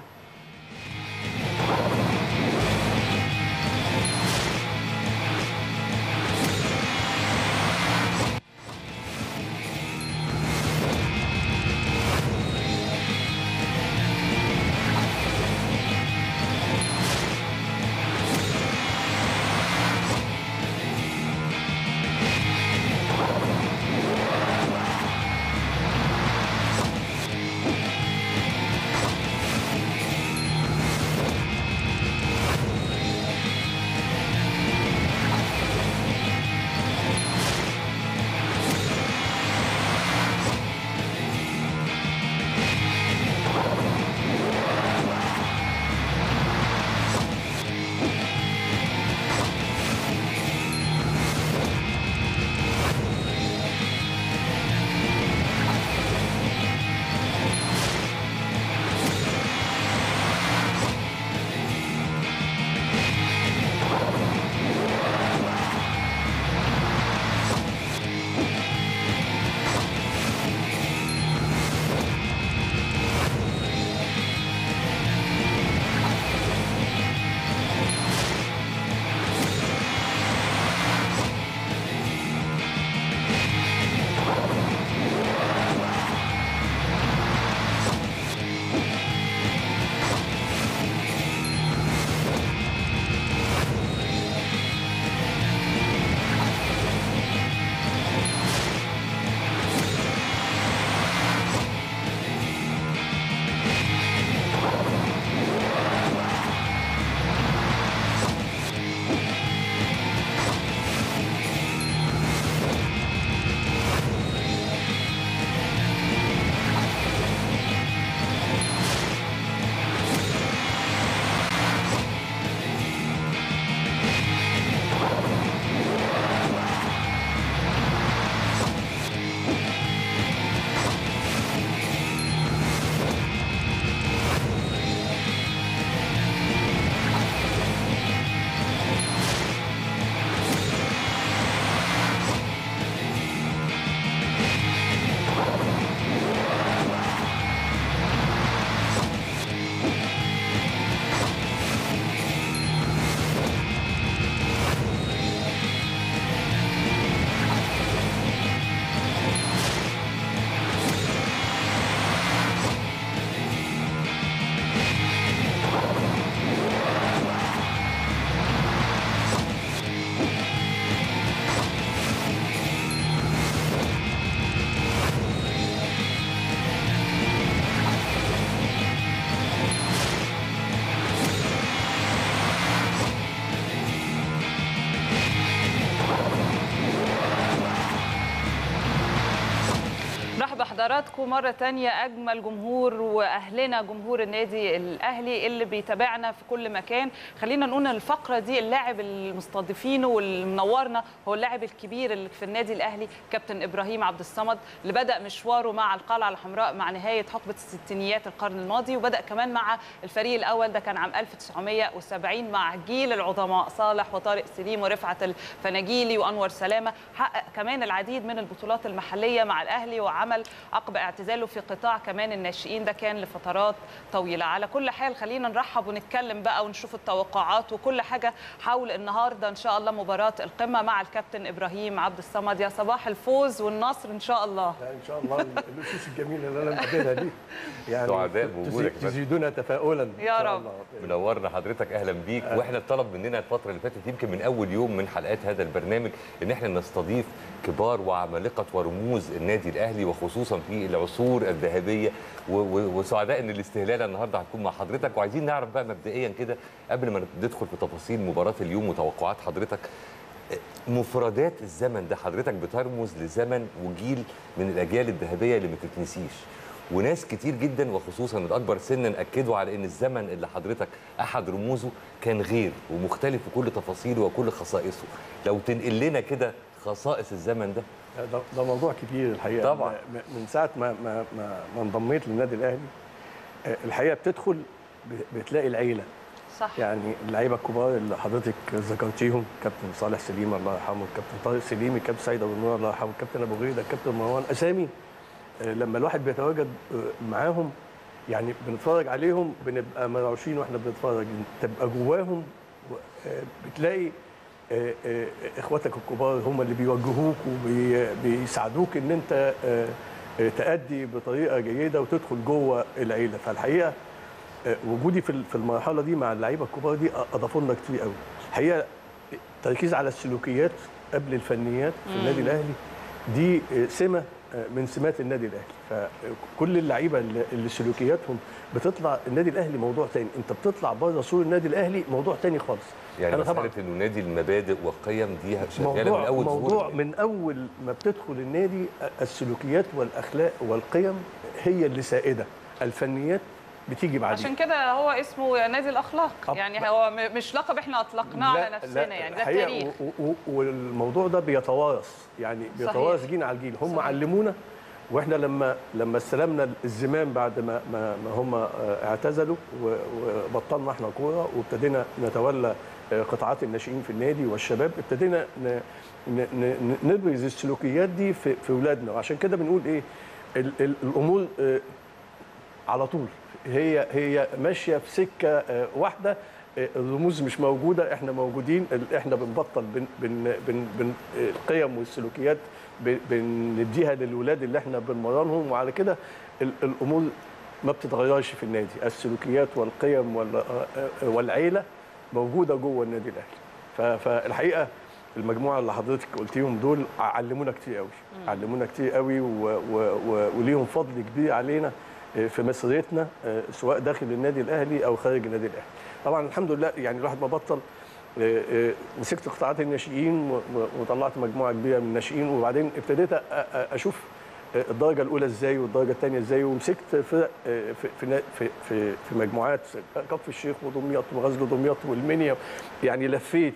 لحضراتكم مرة تانية أجمل جمهور وأهلنا جمهور النادي الأهلي اللي بيتابعنا في كل مكان خلينا نقول إن الفقرة دي اللاعب المستضيفينه واللي منورنا هو اللاعب الكبير اللي في النادي الأهلي كابتن إبراهيم عبد الصمد اللي بدأ مشواره مع القلعة الحمراء مع نهاية حقبة الستينيات القرن الماضي وبدأ كمان مع الفريق الأول ده كان عام 1970 مع جيل العظماء صالح وطارق سليم ورفعت الفناجيلي وأنور سلامة حقق كمان العديد من البطولات المحلية مع الأهلي وعمل عقب اعتزاله في قطاع كمان الناشئين ده كان لفترات طويله على كل حال خلينا نرحب ونتكلم بقى ونشوف التوقعات وكل حاجه حول النهارده ان شاء الله مباراه القمه مع الكابتن ابراهيم عبد الصمد يا صباح الفوز والنصر ان شاء الله ان شاء الله الاسس الجميله اللي انا مقابلها دي يعني سعداء بوجودك يا فندم. تزيدونا تفاؤلا إن يا شاء رب. الله. منورنا حضرتك اهلا بيك أهلا. واحنا اتطلب مننا الفتره اللي فاتت يمكن من اول يوم من حلقات هذا البرنامج ان احنا نستضيف كبار وعمالقه ورموز النادي الاهلي وخصوصا في العصور الذهبيه و- و- وسعداء ان الاستهلاله النهارده هتكون مع حضرتك وعايزين نعرف بقى مبدئيا كده قبل ما ندخل في تفاصيل مباراه اليوم وتوقعات حضرتك مفردات الزمن ده حضرتك بترمز لزمن وجيل من الاجيال الذهبيه اللي ما تتنسيش وناس كتير جدا وخصوصا الاكبر سنا اكدوا على ان الزمن اللي حضرتك احد رموزه كان غير ومختلف في كل تفاصيله وكل خصائصه لو تنقل لنا كده خصائص الزمن ده ده, ده موضوع كبير الحقيقه طبعاً. م- من ساعه ما ما ما, ما انضميت للنادي الاهلي آه، الحقيقه بتدخل ب- بتلاقي العيله صح يعني اللعيبه الكبار اللي حضرتك ذكرتيهم كابتن صالح سليم الله يرحمه الكابتن طارق سليم الكابتن سيد ابو النور الله يرحمه الكابتن ابو غيده الكابتن مروان اسامي آه، لما الواحد بيتواجد آه، معاهم يعني بنتفرج عليهم بنبقى مرعوشين واحنا بنتفرج تبقى جواهم و- آه، بتلاقي آه، آه، اخواتك الكبار هم اللي بيوجهوك وبيساعدوك ان انت آه، آه، تأدي بطريقه جيده وتدخل جوه العيله فالحقيقه آه، وجودي في ال- في المرحله دي مع اللعيبه الكبار دي اضافوا لنا كتير قوي الحقيقه التركيز على السلوكيات قبل الفنيات في مم. النادي الاهلي دي آه، سمه آه، من سمات النادي الاهلي فكل اللعيبه اللي اللي سلوكياتهم بتطلع النادي الاهلي موضوع تاني انت بتطلع بره سور النادي الاهلي موضوع تاني خالص يعني أنا طبعاً مساله انه نادي المبادئ والقيم دي شغاله موضوع من اول موضوع ظهور من اول ما بتدخل النادي السلوكيات والاخلاق والقيم هي اللي سائده الفنيات بتيجي بعدين عشان كده هو اسمه نادي الاخلاق يعني هو م- مش لقب احنا اطلقناه على نفسنا يعني ده الحقيقة تاريخ و- و- والموضوع ده بيتوارث يعني بيتوارث جيل على الجيل هم علمونا واحنا لما لما استلمنا الزمام بعد ما ما, ما هم آه، اعتزلوا و- وبطلنا احنا كوره وابتدينا نتولى آه، قطاعات الناشئين في النادي والشباب ابتدينا ن- ن- ن- نبرز السلوكيات دي في في اولادنا وعشان كده بنقول ايه ال- ال- الامور آه، على طول هي هي ماشيه في سكه آه، واحده آه، الرموز مش موجوده احنا موجودين ال- احنا بنبطل بن بن بن بن آه، القيم والسلوكيات ب- بنديها للولاد اللي احنا بنمرنهم وعلى كده ال- الامور ما بتتغيرش في النادي السلوكيات والقيم وال- آه، آه، والعيله موجوده جوه النادي الاهلي ف- فالحقيقه المجموعه اللي حضرتك قلتيهم دول علمونا كتير قوي علمونا كتير قوي و- و- و- وليهم فضل كبير علينا آه، في مسيرتنا آه، سواء داخل النادي الاهلي او خارج النادي الاهلي طبعا الحمد لله يعني الواحد ما بطل آه، آه، مسكت قطاعات الناشئين و- و- وطلعت مجموعه كبيره من الناشئين وبعدين ابتديت أ- أ- اشوف آه، الدرجه الاولى ازاي والدرجه الثانيه ازاي ومسكت فرق آه، في في نا- في في, في مجموعات كفر الشيخ ودمياط وغزل دمياط والمنيا يعني لفيت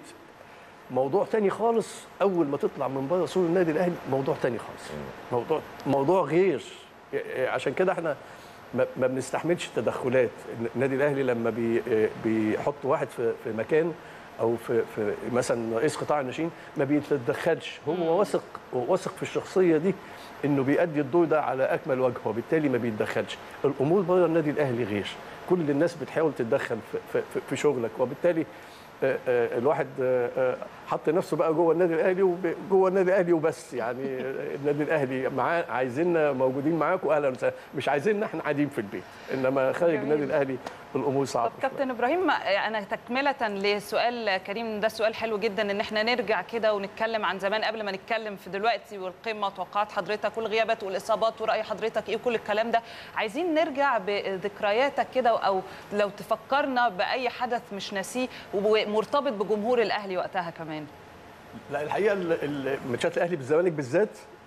موضوع تاني خالص اول ما تطلع من بره سور النادي الاهلي موضوع تاني خالص موضوع موضوع غير عشان كده احنا ما ما بنستحملش التدخلات النادي الاهلي لما بي بيحط واحد في في مكان او في في مثلا رئيس قطاع الناشئين ما بيتدخلش هو واثق واثق في الشخصيه دي انه بيأدي الدور ده على اكمل وجه وبالتالي ما بيتدخلش الامور بره النادي الاهلي غير كل الناس بتحاول تتدخل في, في, في شغلك وبالتالي آه، آه، الواحد آه، آه، حط نفسه بقى جوه النادي الاهلي وجوه النادي الاهلي وبس يعني آه، النادي الاهلي معاه عايزيننا موجودين معاكم اهلا وسهلا مش عايزيننا احنا قاعدين في البيت انما خارج جميل. النادي الاهلي الامور صعبه كابتن ابراهيم انا تكمله لسؤال كريم ده سؤال حلو جدا ان احنا نرجع كده ونتكلم عن زمان قبل ما نتكلم في دلوقتي والقمه وتوقعات حضرتك والغيابات والاصابات وراي حضرتك ايه كل الكلام ده عايزين نرجع بذكرياتك كده او لو تفكرنا باي حدث مش ناسيه ومرتبط بجمهور الاهلي وقتها كمان لا الحقيقه ال- ال- ماتشات الاهلي بالزمالك بالذات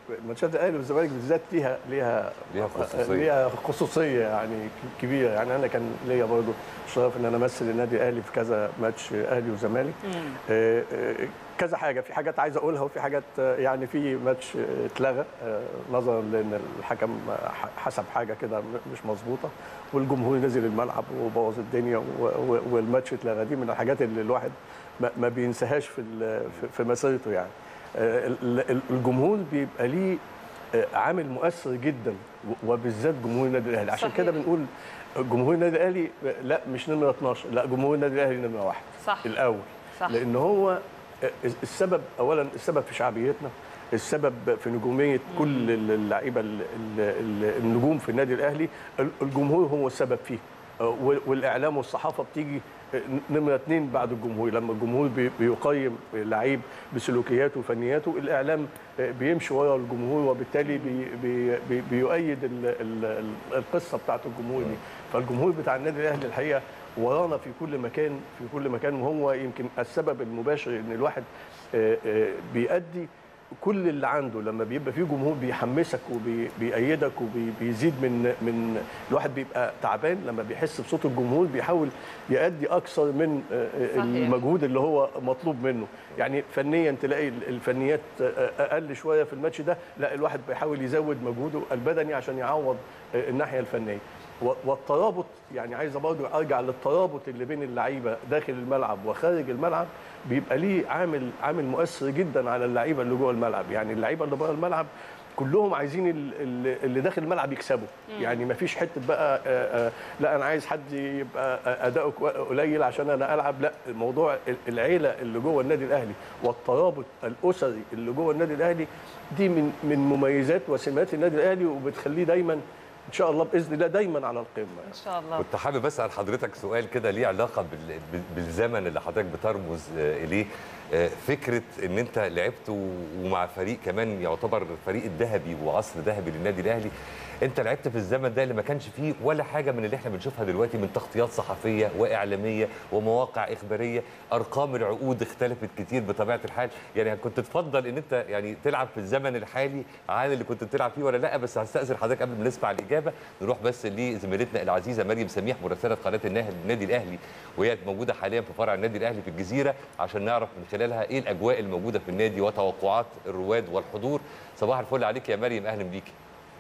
ماتشات الاهلي والزمالك بالذات ليها ليها ليها خصوصية. ليها خصوصيه يعني ك- كبيره يعني انا كان ليا برضه الشرف ان انا امثل النادي الاهلي في كذا ماتش اهلي وزمالك آه، آه، كذا حاجه في حاجات عايز اقولها وفي حاجات آه، يعني في ماتش آه، اتلغى آه، نظرا لان الحكم آه، ح- حسب حاجه كده م- مش مظبوطه والجمهور نزل الملعب وبوظ الدنيا و- و- والماتش اتلغى دي من الحاجات اللي الواحد ما- ما بينساهاش في ال- في- في مسيرته يعني آه، ال- ال- الجمهور بيبقى ليه آه، عامل مؤثر جدا و- وبالذات جمهور النادي الاهلي عشان صحيح. كده بنقول جمهور النادي الاهلي آه، لا مش نمره 12 لا جمهور النادي الاهلي نمره واحد صح. الاول صح. لان هو السبب اولا السبب في شعبيتنا السبب في نجوميه كل اللعيبه ال- ال- ال- النجوم في النادي الاهلي الجمهور هو السبب فيه وال- والاعلام والصحافه بتيجي نمره اثنين بعد الجمهور لما الجمهور بي- بيقيم لعيب بسلوكياته وفنياته الاعلام بيمشي ورا الجمهور وبالتالي بي بي بي بيؤيد ال- ال- ال- القصه بتاعت الجمهور دي فالجمهور بتاع النادي الاهلي الحقيقه ورانا في كل مكان في كل مكان وهو يمكن السبب المباشر ان الواحد آه، آه، بيأدي كل اللي عنده لما بيبقى فيه جمهور بيحمسك وبيأيدك وبيزيد من من الواحد بيبقى تعبان لما بيحس بصوت الجمهور بيحاول يأدي أكثر من آه، آه، صحيح. المجهود اللي هو مطلوب منه يعني فنيا تلاقي الفنيات آه، أقل شوية في الماتش ده لا الواحد بيحاول يزود مجهوده البدني عشان يعوض آه، الناحية الفنية و- والترابط يعني عايز برضه ارجع للترابط اللي بين اللعيبه داخل الملعب وخارج الملعب بيبقى ليه عامل عامل مؤثر جدا على اللعيبه اللي جوه الملعب يعني اللعيبه اللي بره الملعب كلهم عايزين ال- ال- اللي داخل الملعب يكسبوا مم. يعني ما فيش حته بقى آه، آه، لا انا عايز حد يبقى آه، اداؤه كو- قليل عشان انا العب لا الموضوع ال- العيله اللي جوه النادي الاهلي والترابط الاسري اللي جوه النادي الاهلي دي من من مميزات وسمات النادي الاهلي وبتخليه دايما ان شاء الله باذن الله دايما على القمه ان شاء الله كنت حابب اسال حضرتك سؤال كده ليه علاقه بال- بال- بالزمن اللي حضرتك بترمز آه، اليه آه، فكره ان انت لعبت و- ومع فريق كمان يعتبر الفريق الذهبي وعصر ذهبي للنادي الاهلي انت لعبت في الزمن ده اللي ما كانش فيه ولا حاجه من اللي احنا بنشوفها دلوقتي من تغطيات صحفيه واعلاميه ومواقع اخباريه ارقام العقود اختلفت كتير بطبيعه الحال يعني كنت تفضل ان انت يعني تلعب في الزمن الحالي عن اللي كنت بتلعب فيه ولا لا بس هستاذن حضرتك قبل ما نسمع الاجابه نروح بس لزميلتنا العزيزه مريم سميح مراسله قناه النهر النادي الاهلي وهي موجوده حاليا في فرع النادي الاهلي في الجزيره عشان نعرف من خلالها ايه الاجواء الموجوده في النادي وتوقعات الرواد والحضور صباح الفل عليك يا مريم اهلا بيكي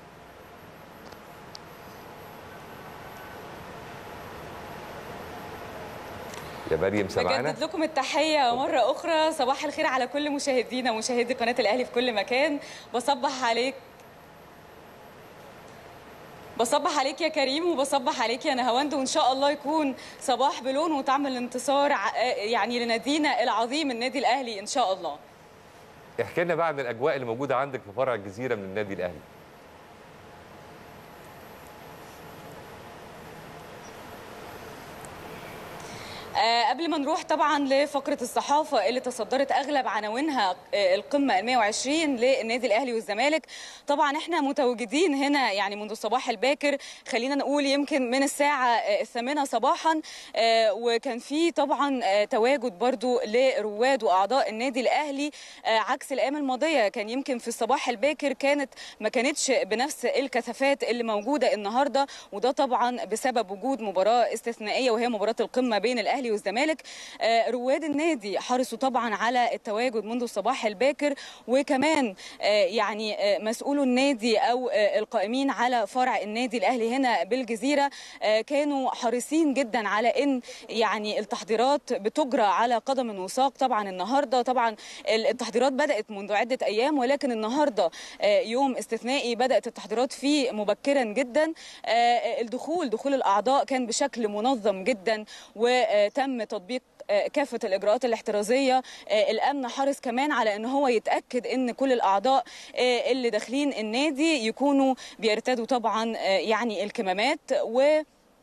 يا مريم سمعنا بجدد لكم التحية مرة أخرى صباح الخير على كل مشاهدينا ومشاهدي قناة الأهلي في كل مكان بصبح عليك بصبح عليك يا كريم وبصبح عليك يا نهاوند وان شاء الله يكون صباح بلون وتعمل انتصار ع- يعني لنادينا العظيم النادي الاهلي ان شاء الله احكي لنا بقى عن الاجواء اللي موجوده عندك في فرع الجزيره من النادي الاهلي آه، قبل ما نروح طبعا لفقره الصحافه اللي تصدرت اغلب عناوينها آه، القمه ال 120 للنادي الاهلي والزمالك طبعا احنا متواجدين هنا يعني منذ الصباح الباكر خلينا نقول يمكن من الساعه آه، الثامنه صباحا آه، وكان في طبعا آه، تواجد برضو لرواد واعضاء النادي الاهلي آه، عكس الايام الماضيه كان يمكن في الصباح الباكر كانت ما كانتش بنفس الكثافات اللي موجوده النهارده وده طبعا بسبب وجود مباراه استثنائيه وهي مباراه القمه بين الاهلي والزمالك آه، رواد النادي حرصوا طبعا على التواجد منذ الصباح الباكر وكمان آه، يعني آه، مسؤولو النادي او آه، القائمين على فرع النادي الاهلي هنا بالجزيره آه، كانوا حريصين جدا على ان يعني التحضيرات بتجرى على قدم وساق طبعا النهارده طبعا التحضيرات بدات منذ عده ايام ولكن النهارده آه، يوم استثنائي بدات التحضيرات فيه مبكرا جدا آه، الدخول دخول الاعضاء كان بشكل منظم جدا وتم تطبيق آه، كافه الاجراءات الاحترازيه آه، الامن حرص كمان على ان هو يتاكد ان كل الاعضاء آه، اللي داخلين النادي يكونوا بيرتدوا طبعا آه، يعني الكمامات و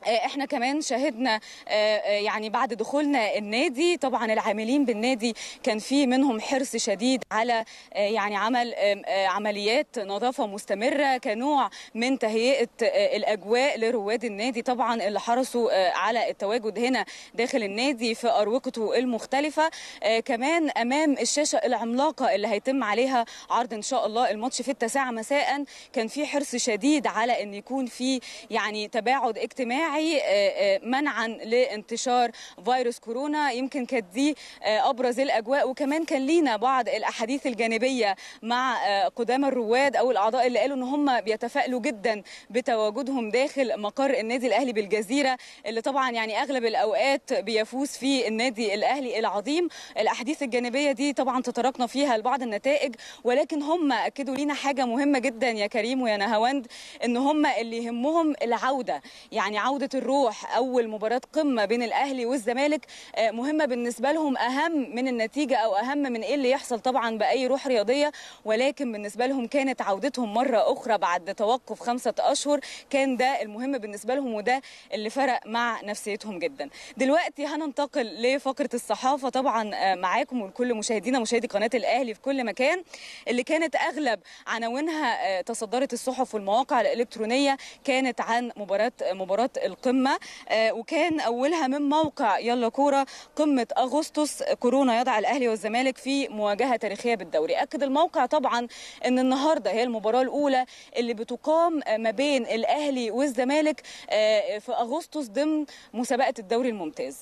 آه، احنا كمان شاهدنا آه، آه، يعني بعد دخولنا النادي طبعا العاملين بالنادي كان في منهم حرص شديد على آه، يعني عمل آه، آه، عمليات نظافه مستمره كنوع من تهيئه آه، الاجواء لرواد النادي طبعا اللي حرصوا آه، على التواجد هنا داخل النادي في اروقته المختلفه آه، كمان امام الشاشه العملاقه اللي هيتم عليها عرض ان شاء الله الماتش في التاسعه مساء كان في حرص شديد على ان يكون في يعني تباعد اجتماعي آه، آه، منعا لانتشار فيروس كورونا يمكن كانت دي آه، ابرز الاجواء وكمان كان لينا بعض الاحاديث الجانبيه مع آه، قدام الرواد او الاعضاء اللي قالوا ان هم بيتفائلوا جدا بتواجدهم داخل مقر النادي الاهلي بالجزيره اللي طبعا يعني اغلب الاوقات بيفوز فيه النادي الاهلي العظيم الاحاديث الجانبيه دي طبعا تطرقنا فيها لبعض النتائج ولكن هم اكدوا لينا حاجه مهمه جدا يا كريم ويا نهاوند ان هم اللي يهمهم العوده يعني عوده الروح اول مباراه قمه بين الاهلي والزمالك آه، مهمه بالنسبه لهم اهم من النتيجه او اهم من ايه اللي يحصل طبعا باي روح رياضيه ولكن بالنسبه لهم كانت عودتهم مره اخرى بعد توقف خمسه اشهر كان ده المهم بالنسبه لهم وده اللي فرق مع نفسيتهم جدا دلوقتي هننتقل لفقره الصحافه طبعا آه، معاكم ولكل مشاهدينا مشاهدي قناه الاهلي في كل مكان اللي كانت اغلب عناوينها آه، تصدرت الصحف والمواقع الالكترونيه كانت عن مباراه مباراه القمه آه، وكان اولها من موقع يلا كوره قمه اغسطس كورونا يضع الاهلي والزمالك في مواجهه تاريخيه بالدوري اكد الموقع طبعا ان النهارده هي المباراه الاولى اللي بتقام آه، ما بين الاهلي والزمالك آه، في اغسطس ضمن مسابقه الدوري الممتاز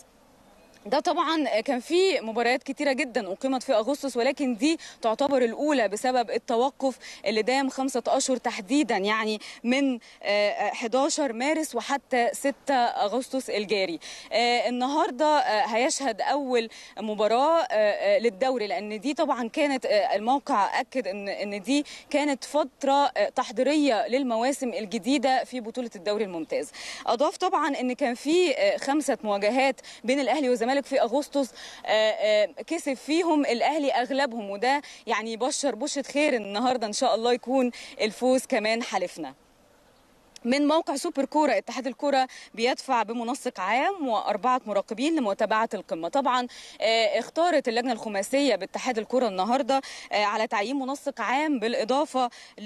ده طبعا كان في مباريات كتيرة جدا أقيمت في أغسطس ولكن دي تعتبر الأولى بسبب التوقف اللي دام خمسة أشهر تحديدا يعني من آه، 11 مارس وحتى 6 أغسطس الجاري آه، النهاردة آه، هيشهد أول مباراة آه، آه، للدوري لأن دي طبعا كانت آه، الموقع أكد إن إن دي كانت فترة آه، تحضيرية للمواسم الجديدة في بطولة الدوري الممتاز أضاف طبعا إن كان في آه، خمسة مواجهات بين الأهلي والزمالك في أغسطس آه، آه، كسب فيهم الأهلي أغلبهم وده يعني يبشر بشرة خير إن النهاردة إن شاء الله يكون الفوز كمان حلفنا من موقع سوبر كوره اتحاد الكوره بيدفع بمنسق عام واربعه مراقبين لمتابعه القمه طبعا آه، اختارت اللجنه الخماسيه باتحاد الكوره النهارده آه، على تعيين منسق عام بالاضافه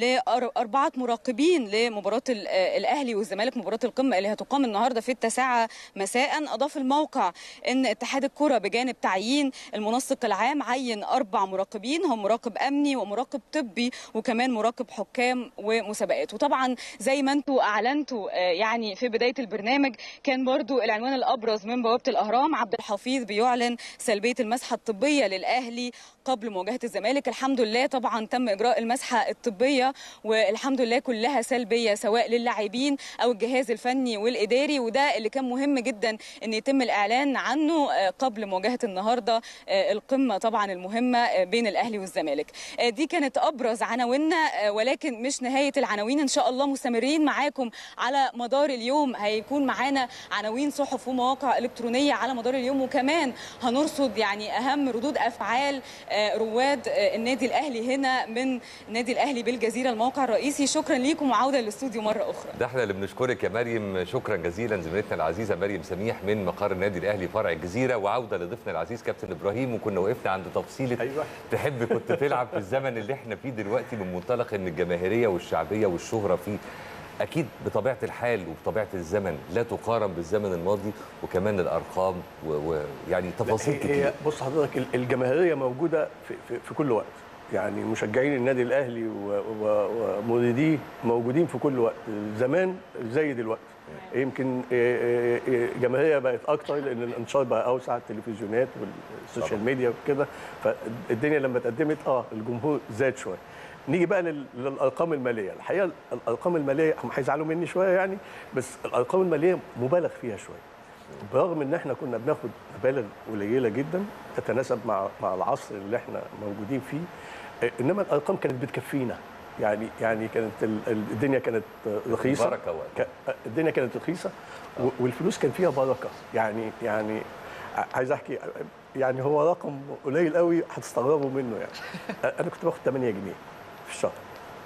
لاربعه مراقبين لمباراه ال- آه، الاهلي والزمالك مباراه القمه اللي هتقام النهارده في التاسعه مساء اضاف الموقع ان اتحاد الكوره بجانب تعيين المنسق العام عين اربع مراقبين هم مراقب امني ومراقب طبي وكمان مراقب حكام ومسابقات وطبعا زي ما انتم اعلنتوا آه، يعني في بدايه البرنامج كان برضو العنوان الابرز من بوابه الاهرام عبد الحفيظ بيعلن سلبيه المسحه الطبيه للاهلي قبل مواجهه الزمالك الحمد لله طبعا تم اجراء المسحه الطبيه والحمد لله كلها سلبيه سواء للاعبين او الجهاز الفني والاداري وده اللي كان مهم جدا ان يتم الاعلان عنه آه، قبل مواجهه النهارده آه، القمه طبعا المهمه آه، بين الاهلي والزمالك آه، دي كانت ابرز عناويننا آه، ولكن مش نهايه العناوين ان شاء الله مستمرين معاكم على مدار اليوم هيكون معانا عناوين صحف ومواقع الكترونيه على مدار اليوم وكمان هنرصد يعني اهم ردود افعال آه، رواد آه، النادي الاهلي هنا من النادي الاهلي بالجزيره الموقع الرئيسي شكرا ليكم وعوده للاستوديو مره اخرى ده احنا اللي بنشكرك يا مريم شكرا جزيلا زميلتنا العزيزه مريم سميح من مقر النادي الاهلي فرع الجزيره وعوده لضيفنا العزيز كابتن ابراهيم وكنا وقفنا عند تفصيله أيوة. تحب كنت تلعب في الزمن اللي احنا فيه دلوقتي من منطلق ان الجماهيريه والشعبيه والشهره فيه اكيد بطبيعه الحال وبطبيعه الزمن لا تقارن بالزمن الماضي وكمان الارقام ويعني تفاصيل هي- كتير هي بص حضرتك ال- الجماهيريه موجوده في, في, في كل وقت يعني مشجعين النادي الاهلي و- و- ومريديه موجودين في كل وقت زمان زي دلوقتي يمكن إيه، إيه، إيه، جماهيريه بقت اكتر لان الانتشار بقى اوسع التلفزيونات والسوشيال ميديا وكده فالدنيا لما اتقدمت اه الجمهور زاد شويه نيجي بقى لل- للارقام الماليه الحقيقه الارقام الماليه هم هيزعلوا مني شويه يعني بس الارقام الماليه مبالغ فيها شويه برغم ان احنا كنا بناخد مبالغ قليله جدا تتناسب مع مع العصر اللي احنا موجودين فيه آه، انما الارقام كانت بتكفينا يعني يعني كانت ال- ال- الدنيا كانت آه، رخيصه بركة وقتها. ك- آه، الدنيا كانت رخيصه و- والفلوس كان فيها بركه يعني يعني ع- عايز احكي آه، يعني هو رقم قليل قوي هتستغربوا منه يعني آه، انا كنت باخد 8 جنيه في الشهر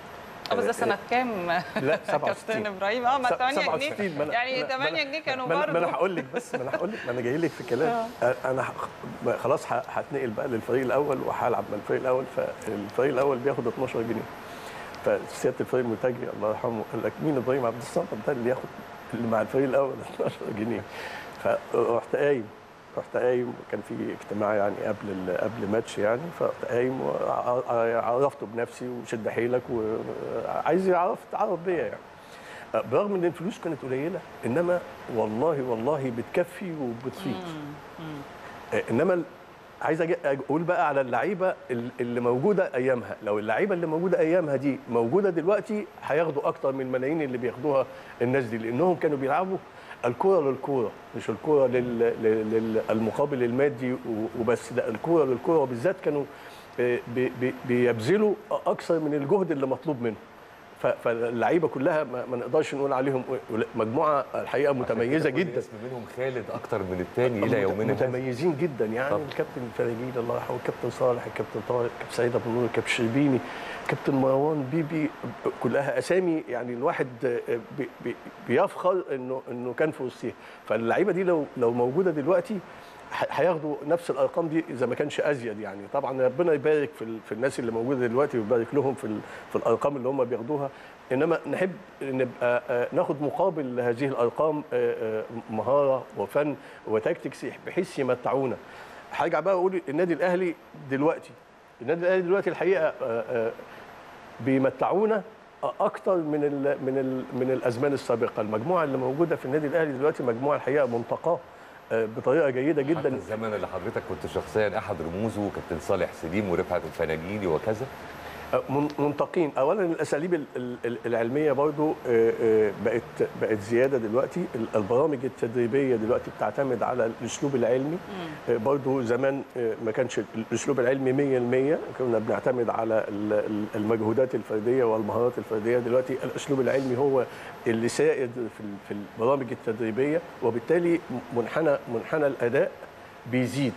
اه بس ده سنه كام لا كابتن 67 ابراهيم اه ما 8 67 جنيه ما أنا- يعني ما أنا- 8 جنيه كانوا ما أنا- ما انا برضه هقول لك بس ما انا هقول لك ما انا جاي لك في كلام انا ه- خلاص ه- هتنقل بقى للفريق الاول وهلعب مع الفريق الاول فالفريق الاول بياخد 12 جنيه فسياده الفريق المتاجي الله يرحمه قال لك مين ابراهيم عبد الصمد ده اللي ياخد اللي مع الفريق الاول 12 جنيه فرحت قايم رحت قايم وكان في اجتماع يعني قبل ال- قبل ماتش يعني فرحت قايم وعرفته بنفسي وشد حيلك وعايز يعرف يتعرف بيا يعني برغم ان الفلوس كانت قليله انما والله والله بتكفي وبتفيض آه، انما ال- عايز أجي اقول بقى على اللعيبه ال- اللي موجوده ايامها لو اللعيبه اللي موجوده ايامها دي موجوده دلوقتي هياخدوا اكتر من الملايين اللي بياخدوها الناس دي لانهم كانوا بيلعبوا الكوره للكوره مش الكوره لل- لل- للمقابل المادي و- وبس لا الكوره للكوره وبالذات كانوا آه، بي- بي- بيبذلوا اكثر من الجهد اللي مطلوب منهم ف- فاللعيبه كلها ما ما نقدرش نقول عليهم مجموعه الحقيقه متميزه كل جدا اسم منهم خالد اكتر من الثاني الى يومنا هذا متميزين جدا يعني طبعا. الكابتن فرجيل الله يرحمه الكابتن صالح الكابتن طارق الكابتن سعيد ابو نور الكابتن شربيني كابتن مروان بيبي كلها اسامي يعني الواحد بي بي بيفخر انه انه كان في وسطها فاللعيبه دي لو لو موجوده دلوقتي ح- هياخدوا نفس الارقام دي اذا ما كانش ازيد يعني طبعا ربنا يبارك في, ال- في الناس اللي موجوده دلوقتي ويبارك لهم في, ال- في الارقام اللي هم بياخدوها انما نحب نبقى آه، ناخد مقابل هذه الارقام آه، آه، مهاره وفن وتكتكس بحيث يمتعونا هرجع بقى اقول النادي الاهلي دلوقتي النادي الاهلي دلوقتي الحقيقه آه، آه، بيمتعونا اكتر من ال من ال من الازمان السابقه المجموعه اللي موجوده في النادي الاهلي دلوقتي مجموعه الحقيقه منتقاه آه، بطريقه جيده حتى جدا الزمن اللي حضرتك كنت شخصيا احد رموزه كابتن صالح سليم ورفعت الفناجيلي وكذا من- منتقين اولا الاساليب ال- ال- ال- العلميه برضو آه، آه، بقت بقت زياده دلوقتي ال- البرامج التدريبيه دلوقتي بتعتمد على الاسلوب العلمي آه، برضو زمان آه، ما كانش الاسلوب العلمي 100% كنا بنعتمد على ال- ال- المجهودات الفرديه والمهارات الفرديه دلوقتي الاسلوب العلمي هو اللي سائد في ال- في البرامج التدريبيه وبالتالي منحنى منحنى الاداء بيزيد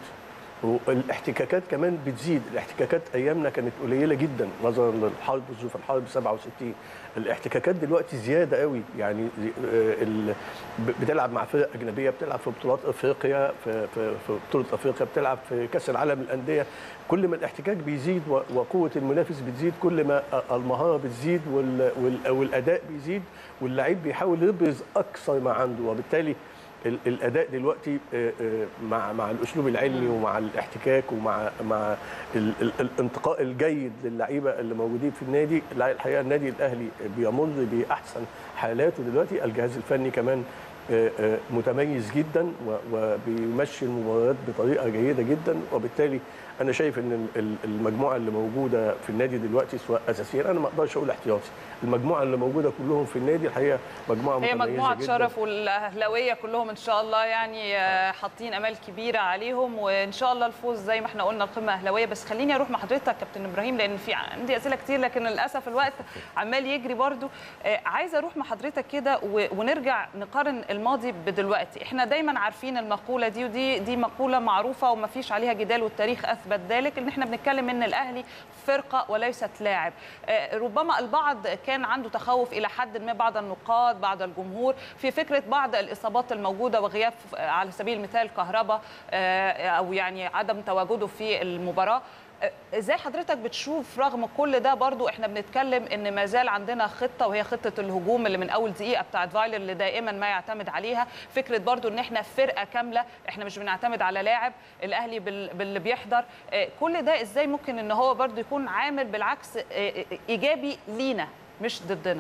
والاحتكاكات كمان بتزيد الاحتكاكات ايامنا كانت قليله جدا نظرا للحرب ظروف الحرب 67 الاحتكاكات دلوقتي زياده قوي يعني آه، ال- ب- بتلعب مع فرق اجنبيه بتلعب في بطولات افريقيا في في في بطوله افريقيا بتلعب في كاس العالم للانديه كل ما الاحتكاك بيزيد و- وقوه المنافس بتزيد كل ما المهاره بتزيد وال- وال- والاداء بيزيد واللعيب بيحاول يبرز اكثر ما عنده وبالتالي ال- الاداء دلوقتي آه، آه، مع مع الاسلوب العلمي ومع الاحتكاك ومع مع ال- ال- الانتقاء الجيد للعيبه اللي موجودين في النادي لا، الحقيقه النادي الاهلي بيمر باحسن حالاته دلوقتي الجهاز الفني كمان آه، آه، متميز جدا و- وبيمشي المباريات بطريقه جيده جدا وبالتالي انا شايف ان ال- ال- المجموعه اللي موجوده في النادي دلوقتي سواء اساسيا انا ما اقدرش اقول احتياطي المجموعه اللي موجوده كلهم في النادي الحقيقه مجموعه هي متميزه مجموعة جدا شرف والأهلاوية كلهم إن شاء الله يعني آه، حاطين أمال كبيرة عليهم وإن شاء الله الفوز زي ما احنا قلنا القمة أهلاوية بس خليني أروح مع حضرتك كابتن إبراهيم لأن في عندي أسئلة كتير لكن للأسف الوقت عمال يجري برضو آه، عايزة أروح مع حضرتك كده و- ونرجع نقارن الماضي بدلوقتي احنا دايما عارفين المقولة دي ودي دي مقولة معروفة وما فيش عليها جدال والتاريخ أثبت ذلك إن احنا بنتكلم إن الأهلي فرقة وليست لاعب آه، ربما البعض كان عنده تخوف الى حد ما بعض النقاد بعض الجمهور في فكره بعض الاصابات الموجوده وغياب آه، على سبيل المثال كهربا آه، او يعني عدم تواجده في المباراه آه، ازاي حضرتك بتشوف رغم كل ده برضو احنا بنتكلم ان ما زال عندنا خطه وهي خطه الهجوم اللي من اول دقيقه بتاعت فايلر اللي دائما ما يعتمد عليها فكره برضو ان احنا فرقه كامله احنا مش بنعتمد على لاعب الاهلي بال- باللي بيحضر آه، كل ده ازاي ممكن ان هو برضو يكون عامل بالعكس آه، آه، ايجابي لينا مش ضدنا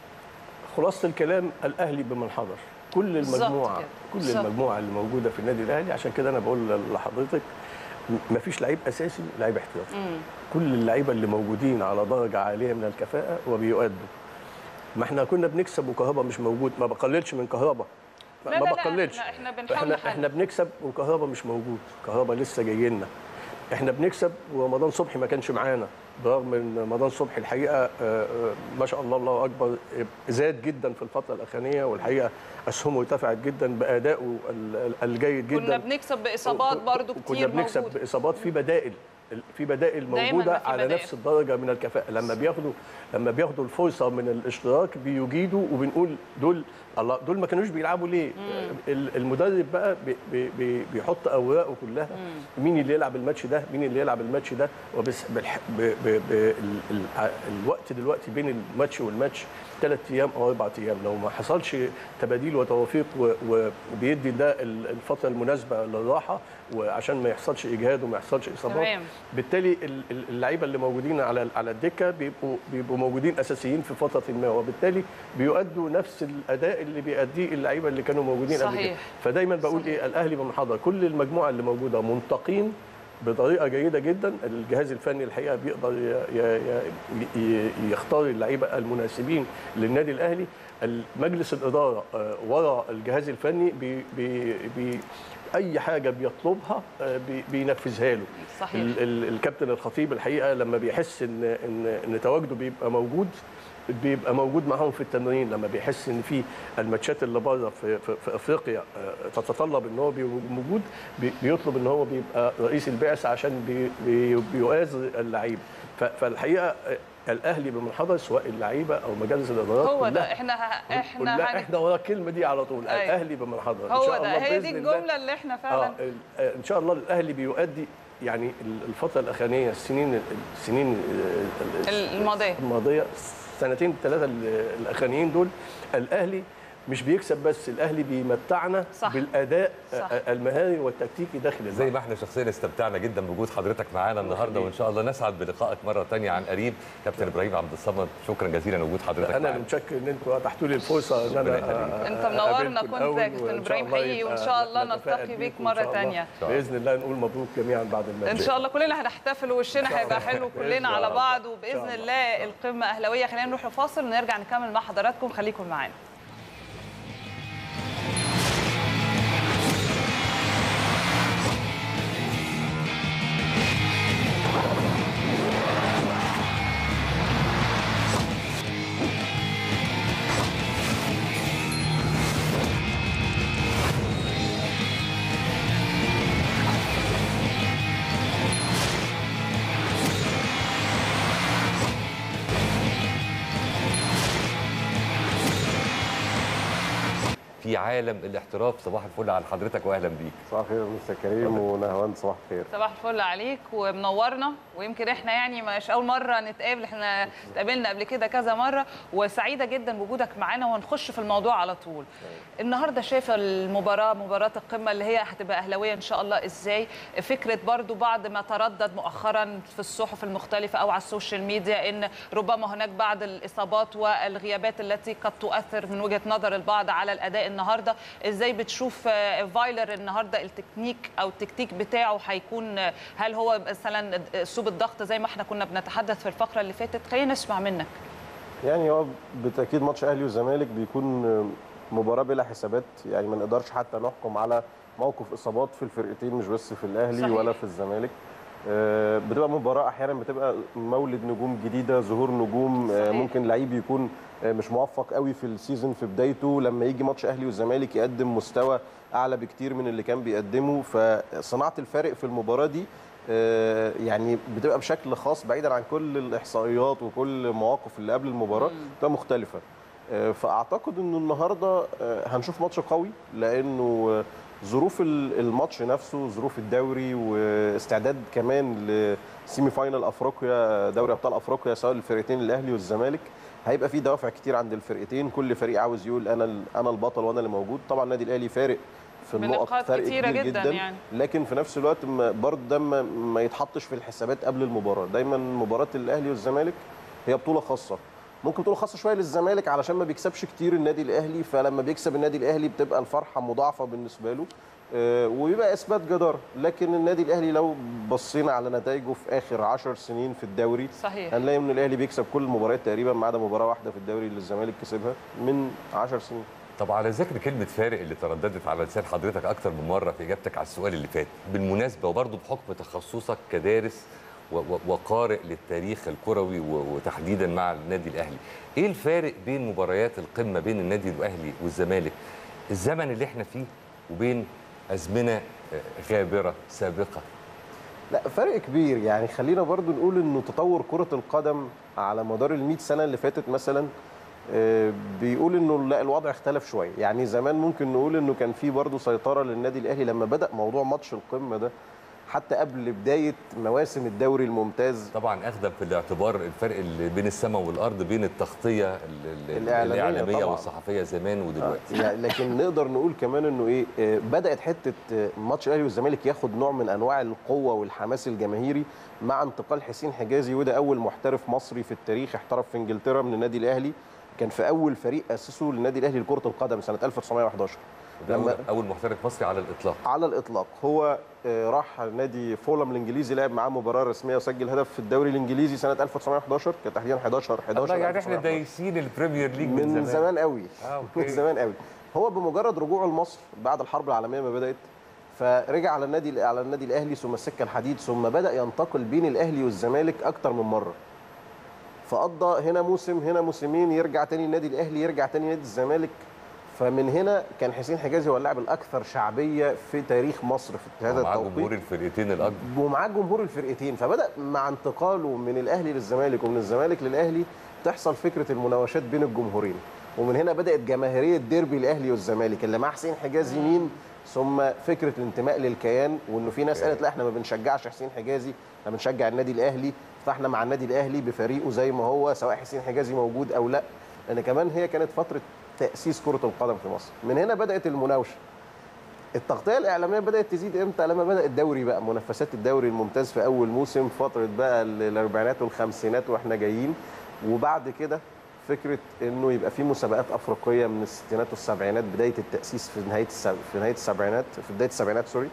خلاصه الكلام الاهلي بمن حضر كل بالظبط المجموعه كده. كل بالظبط. المجموعه اللي موجوده في النادي الاهلي عشان كده انا بقول لحضرتك ما فيش لعيب اساسي لعيب احتياطي مم. كل اللعيبه اللي موجودين على درجه عاليه من الكفاءه وبيؤدوا ما احنا كنا بنكسب وكهربا مش موجود ما بقللش من كهربا ما لا ما لا لا، بقللش احنا- احنا بنحاول احنا نحل. احنا بنكسب وكهربا مش موجود كهربا لسه جاي لنا احنا بنكسب ورمضان صبحي ما كانش معانا برغم ان رمضان صبحي الحقيقه آه، آه، ما شاء الله الله اكبر آه، زاد جدا في الفتره الاخرانيه والحقيقه اسهمه ارتفعت جدا بادائه ال- ال- الجيد جدا كنا بنكسب باصابات برضو كنا كتير بنكسب موجوده باصابات في بدائل ال- في بدائل دايماً موجوده ما في على بدائل. نفس الدرجه من الكفاءه لما بياخدوا لما بياخدوا الفرصه من الاشتراك بيجيدوا وبنقول دول الله دول ما كانوش بيلعبوا ليه ال- المدرب بقى بي بي بي بيحط اوراقه كلها مين اللي يلعب الماتش ده مين اللي يلعب الماتش ده وبس بالح... ب... ب... ب... ال... ال... الوقت دلوقتي بين الماتش والماتش ثلاث ايام او اربع ايام لو ما حصلش تباديل وتوافيق و... وبيدي ده ال- الفتره المناسبه للراحه وعشان ما يحصلش اجهاد وما يحصلش اصابات تمام. بالتالي ال- ال- اللعيبه اللي موجودين على على الدكه بيبقوا بيبقوا موجودين اساسيين في فتره ما وبالتالي بيؤدوا نفس الاداء اللي بيأديه اللعيبه اللي كانوا موجودين قبل كده صحيح. فدايما بقول ايه الاهلي بمحاضره كل المجموعه اللي موجوده منتقين بطريقه جيده جدا الجهاز الفني الحقيقه بيقدر ي- ي- ي- ي- يختار اللعيبه المناسبين للنادي الاهلي مجلس الاداره آه، ورا الجهاز الفني بي بي بي اي حاجه بيطلبها آه، بي- بينفذها له صحيح. ال- ال- الكابتن الخطيب الحقيقه لما بيحس ان ان ان تواجده بيبقى موجود بيبقى موجود معاهم في التمرين لما بيحس ان في الماتشات اللي بره في, في, في افريقيا آه، تتطلب ان هو بيبقى موجود بي- بيطلب ان هو بيبقى رئيس البعثه عشان بي بي بيؤازر اللعيبه ف- فالحقيقه آه، الاهلي بمنحدر سواء اللعيبه او مجالس الادارات هو ده كلها احنا ه- احنا كلها هن- احنا ورا الكلمه دي على طول أيوة. الاهلي بمنحدر هو ده هي دي الجمله اللي احنا فعلا اه ال- آه، ان شاء الله الاهلي بيؤدي يعني ال- الفتره الاخرانيه السنين السنين ال- ال- الماضيه الماضيه السنتين الثلاثه ال- الاخرانيين دول الاهلي مش بيكسب بس الاهلي بيمتعنا صح. بالاداء صح. آه، المهاري والتكتيكي داخل زي الملعب ما احنا شخصيا استمتعنا جدا بوجود حضرتك معانا النهارده وان شاء الله نسعد بلقائك مره ثانيه عن قريب كابتن ابراهيم عبد الصمد شكرا جزيلا لوجود حضرتك انا اللي معانا متشكر ان انتوا اتحتوا لي الفرصه ان ربنا انا يخليك. آه، انت منورنا أقابلكم كنت الأول يا كابتن وإن شاء ابراهيم الله حقيقي وان يبقى شاء الله نتفائل نلتقي بيكم بيك إن مره شاء الله. ثانيه باذن الله نقول مبروك جميعا بعد الماتش ان شاء الله كلنا هنحتفل ووشنا هيبقى حلو بإذن كلنا على الله. بعض إن شاء وباذن الله. الله القمه اهلاويه خلينا نروح لفاصل ونرجع نكمل مع حضراتكم خليكم معانا في عالم الاحتراف صباح الفل على حضرتك واهلا بيك صباح الخير يا مستر كريم ونهوان صباح الخير صباح الفل عليك ومنورنا ويمكن احنا يعني مش اول مره نتقابل احنا اتقابلنا قبل كده كذا مره وسعيده جدا بوجودك معانا وهنخش في الموضوع على طول النهارده شايفه المباراه مباراه القمه اللي هي هتبقى اهلاويه ان شاء الله ازاي فكره برضو بعد ما تردد مؤخرا في الصحف المختلفه او على السوشيال ميديا ان ربما هناك بعض الاصابات والغيابات التي قد تؤثر من وجهه نظر البعض على الاداء النهارده ازاي بتشوف آه، فايلر النهارده التكنيك او التكتيك بتاعه هيكون آه، هل هو مثلا اسلوب الضغط زي ما احنا كنا بنتحدث في الفقره اللي فاتت خلينا نسمع منك يعني هو بالتاكيد ماتش اهلي والزمالك بيكون مباراه بلا حسابات يعني ما نقدرش حتى نحكم على موقف اصابات في الفرقتين مش بس في الاهلي صحيح. ولا في الزمالك آه، بتبقى مباراه احيانا بتبقى مولد نجوم جديده ظهور نجوم آه، صحيح. ممكن لعيب يكون آه، مش موفق قوي في السيزون في بدايته لما يجي ماتش اهلي والزمالك يقدم مستوى اعلى بكتير من اللي كان بيقدمه فصناعه الفارق في المباراه دي آه، يعني بتبقى بشكل خاص بعيدا عن كل الاحصائيات وكل المواقف اللي قبل المباراه بتبقى مختلفه آه، فاعتقد انه النهارده آه، هنشوف ماتش قوي لانه آه، ظروف ال- الماتش نفسه ظروف الدوري واستعداد كمان لسيمي فاينال افريقيا دوري ابطال افريقيا سواء الفرقتين الاهلي والزمالك هيبقى في دوافع كتير عند الفرقتين كل فريق عاوز يقول انا ال- انا البطل وانا اللي موجود طبعا النادي الاهلي فارق في النقط بنقاط فرق كتيرة كبير جداً جدا, يعني. لكن في نفس الوقت ما- برضه ده ما, ما يتحطش في الحسابات قبل المباراه دايما مباراه الاهلي والزمالك هي بطوله خاصه ممكن بطوله خاصه شويه للزمالك علشان ما بيكسبش كتير النادي الاهلي فلما بيكسب النادي الاهلي بتبقى الفرحه مضاعفه بالنسبه له آه، ويبقى اثبات جداره لكن النادي الاهلي لو بصينا على نتائجه في اخر 10 سنين في الدوري صحيح. هنلاقي ان الاهلي بيكسب كل المباريات تقريبا ما عدا مباراه واحده في الدوري اللي الزمالك كسبها من 10 سنين طب على ذكر كلمة فارق اللي ترددت على لسان حضرتك أكتر من مرة في إجابتك على السؤال اللي فات بالمناسبة وبرضه بحكم تخصصك كدارس و- و- وقارئ للتاريخ الكروي و- وتحديدا مع النادي الأهلي إيه الفارق بين مباريات القمة بين النادي الأهلي والزمالك الزمن اللي احنا فيه وبين أزمنة آه، غابرة سابقة لا فرق كبير يعني خلينا برضو نقول انه تطور كرة القدم على مدار ال 100 سنة اللي فاتت مثلا آه، بيقول انه لا الوضع اختلف شويه يعني زمان ممكن نقول انه كان في برضو سيطره للنادي الاهلي لما بدا موضوع ماتش القمه ده حتى قبل بدايه مواسم الدوري الممتاز طبعا اخذ في الاعتبار الفرق اللي بين السماء والارض بين التغطيه ال- ال- الإعلامية الاعلاميه طبعاً. والصحفيه زمان ودلوقتي يعني لكن نقدر نقول كمان انه ايه آه، بدات حته آه، ماتش الاهلي والزمالك ياخد نوع من انواع القوه والحماس الجماهيري مع انتقال حسين حجازي وده اول محترف مصري في التاريخ احترف في انجلترا من النادي الاهلي كان في اول فريق اسسه للنادي الاهلي لكره القدم سنه 1911 ده اول اول محترف مصري على الاطلاق على الاطلاق هو آه، راح نادي فولم الانجليزي لعب معاه مباراه رسميه وسجل هدف في الدوري الانجليزي سنه 1911 كان تحديدا 11 11 الله يعني احنا 1911. دايسين البريمير ليج من, من زمان, زمان قوي آه، أوكي. من زمان قوي هو بمجرد رجوعه لمصر بعد الحرب العالميه ما بدات فرجع على النادي على النادي الاهلي ثم السكه الحديد ثم بدا ينتقل بين الاهلي والزمالك اكتر من مره فقضى هنا موسم هنا موسمين يرجع تاني النادي الاهلي يرجع تاني نادي الزمالك فمن هنا كان حسين حجازي هو اللاعب الاكثر شعبيه في تاريخ مصر في هذا مع التوقيت جمهور الفرقتين الاكبر ومعاه جمهور الفرقتين فبدا مع انتقاله من الاهلي للزمالك ومن الزمالك للاهلي تحصل فكره المناوشات بين الجمهورين ومن هنا بدات جماهيريه ديربي الاهلي والزمالك اللي مع حسين حجازي مين ثم فكره الانتماء للكيان وانه في ناس قالت لا احنا ما بنشجعش حسين حجازي احنا بنشجع النادي الاهلي فاحنا مع النادي الاهلي بفريقه زي ما هو سواء حسين حجازي موجود او لا لان كمان هي كانت فتره تاسيس كره القدم في مصر من هنا بدات المناوشه التغطيه الاعلاميه بدات تزيد امتى لما بدا الدوري بقى منافسات الدوري الممتاز في اول موسم فتره بقى ال- الاربعينات والخمسينات واحنا جايين وبعد كده فكره انه يبقى في مسابقات افريقيه من الستينات والسبعينات بدايه التاسيس في نهايه السب... في نهايه السبعينات في بدايه السبعينات سوري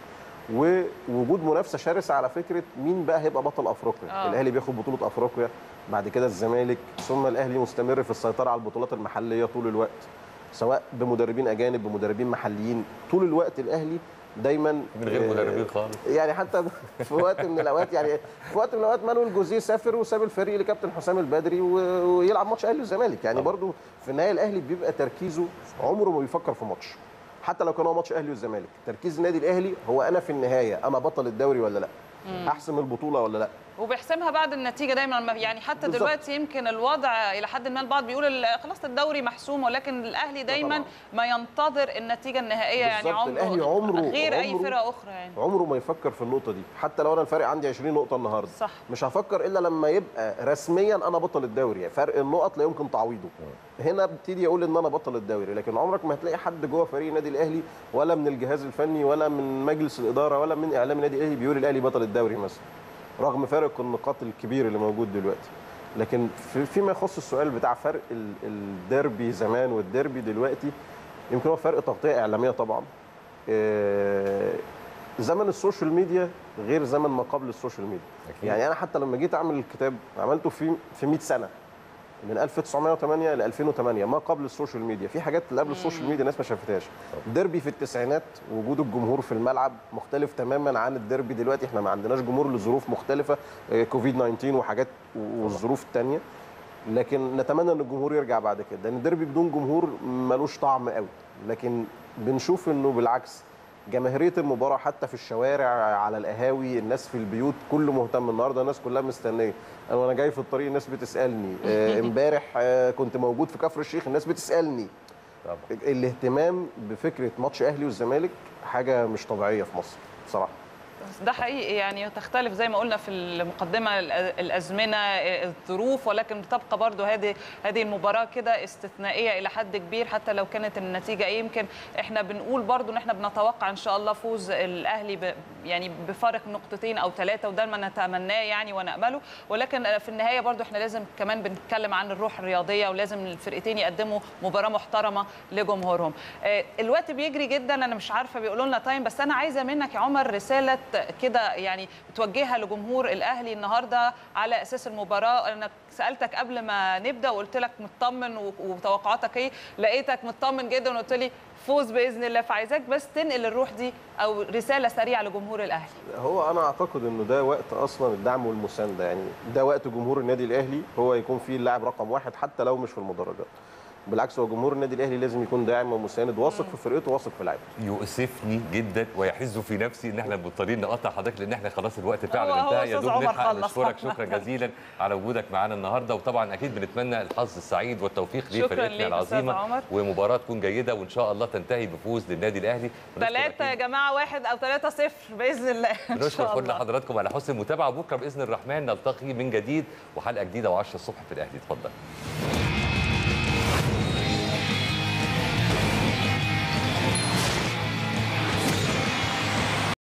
ووجود منافسه شرسه على فكره مين بقى هيبقى بطل افريقيا آه. الاهلي بياخد بطوله افريقيا بعد كده الزمالك ثم الاهلي مستمر في السيطره على البطولات المحليه طول الوقت سواء بمدربين اجانب بمدربين محليين طول الوقت الاهلي دايما من غير آه، مدربين خالص يعني حتى في وقت من الاوقات يعني في وقت من الاوقات مانويل جوزيه سافر وساب الفريق لكابتن حسام البدري و- ويلعب ماتش اهلي والزمالك يعني برضو في النهايه الاهلي بيبقى تركيزه عمره ما بيفكر في ماتش حتى لو كان هو ماتش اهلي والزمالك تركيز النادي الاهلي هو انا في النهايه انا بطل الدوري ولا لا مم. احسم البطوله ولا لا وبيحسمها بعد النتيجه دايما لما- يعني حتى بالظبط. دلوقتي يمكن الوضع الى حد ما البعض بيقول ال- خلاص الدوري محسوم ولكن الاهلي دايما ما ينتظر النتيجه النهائيه يعني بالظبط. عمره الأهلي عمره- غير اي عمره- فرقه اخرى يعني عمره ما يفكر في النقطه دي حتى لو انا الفرق عندي 20 نقطه النهارده صح. مش هفكر الا لما يبقى رسميا انا بطل الدوري يعني فرق النقط لا يمكن تعويضه هنا ابتدي اقول ان انا بطل الدوري لكن عمرك ما هتلاقي حد جوه فريق النادي الاهلي ولا من الجهاز الفني ولا من مجلس الاداره ولا من اعلام النادي الاهلي بيقول الاهلي بطل الدوري مثلا رغم فارق النقاط الكبير اللي موجود دلوقتي لكن في فيما يخص السؤال بتاع فرق ال- الديربي زمان والديربي دلوقتي يمكن هو فرق تغطيه اعلاميه طبعا آه، زمن السوشيال ميديا غير زمن ما قبل السوشيال ميديا أكيد. يعني انا حتى لما جيت اعمل الكتاب عملته في في 100 سنه من 1908 ل 2008 ما قبل السوشيال ميديا في حاجات اللي قبل السوشيال ميديا الناس ما شافتهاش ديربي في التسعينات وجود الجمهور في الملعب مختلف تماما عن الديربي دلوقتي احنا ما عندناش جمهور لظروف مختلفه آه، كوفيد 19 وحاجات والظروف الثانيه لكن نتمنى ان الجمهور يرجع بعد كده لان الديربي بدون جمهور ملوش طعم قوي لكن بنشوف انه بالعكس جماهيريه المباراه حتى في الشوارع على القهاوي الناس في البيوت كله مهتم النهارده الناس كلها مستنيه انا وانا جاي في الطريق الناس بتسالني آه، امبارح آه، كنت موجود في كفر الشيخ الناس بتسالني طبعا. الاهتمام بفكره ماتش اهلي والزمالك حاجه مش طبيعيه في مصر بصراحه بس ده حقيقي يعني تختلف زي ما قلنا في المقدمه الأ- الازمنه الظروف ولكن بتبقى برضو هذه هذه المباراه كده استثنائيه الى حد كبير حتى لو كانت النتيجه ايه يمكن احنا بنقول برضو ان احنا بنتوقع ان شاء الله فوز الاهلي ب يعني بفارق نقطتين او ثلاثه وده ما نتمناه يعني ونامله ولكن في النهايه برضو احنا لازم كمان بنتكلم عن الروح الرياضيه ولازم الفرقتين يقدموا مباراه محترمه لجمهورهم آه، الوقت بيجري جدا انا مش عارفه بيقولوا لنا تايم بس انا عايزه منك يا عمر رساله كده يعني توجهها لجمهور الاهلي النهارده على اساس المباراه انا سالتك قبل ما نبدا وقلت لك مطمن و- وتوقعاتك ايه لقيتك مطمن جدا وقلت لي فوز باذن الله فعايزاك بس تنقل الروح دي او رساله سريعه لجمهور الاهلي هو انا اعتقد انه ده وقت اصلا الدعم والمسانده يعني ده وقت جمهور النادي الاهلي هو يكون فيه اللاعب رقم واحد حتى لو مش في المدرجات بالعكس هو جمهور النادي الاهلي لازم يكون داعم ومساند واثق في فرقته واثق في لعيبته يؤسفني جدا ويحز في نفسي ان احنا مضطرين نقطع حضرتك لان احنا خلاص الوقت فعلا هو- هو انتهى يا أستاذ دوب عمر نلحق خلص نشكرك عامة. شكرا جزيلا على وجودك معانا النهارده وطبعا اكيد بنتمنى الحظ السعيد والتوفيق شكراً لفرقتنا ليك أستاذ العظيمه عمر. ومباراه تكون جيده وان شاء الله تنتهي بفوز للنادي الاهلي ونشكر ثلاثة يا جماعة واحد أو ثلاثة صفر بإذن الله إن بنشكر شاء كل الله حضراتكم على حسن المتابعه بكره باذن الرحمن نلتقي من جديد وحلقه جديده و10 الصبح في الاهلي اتفضل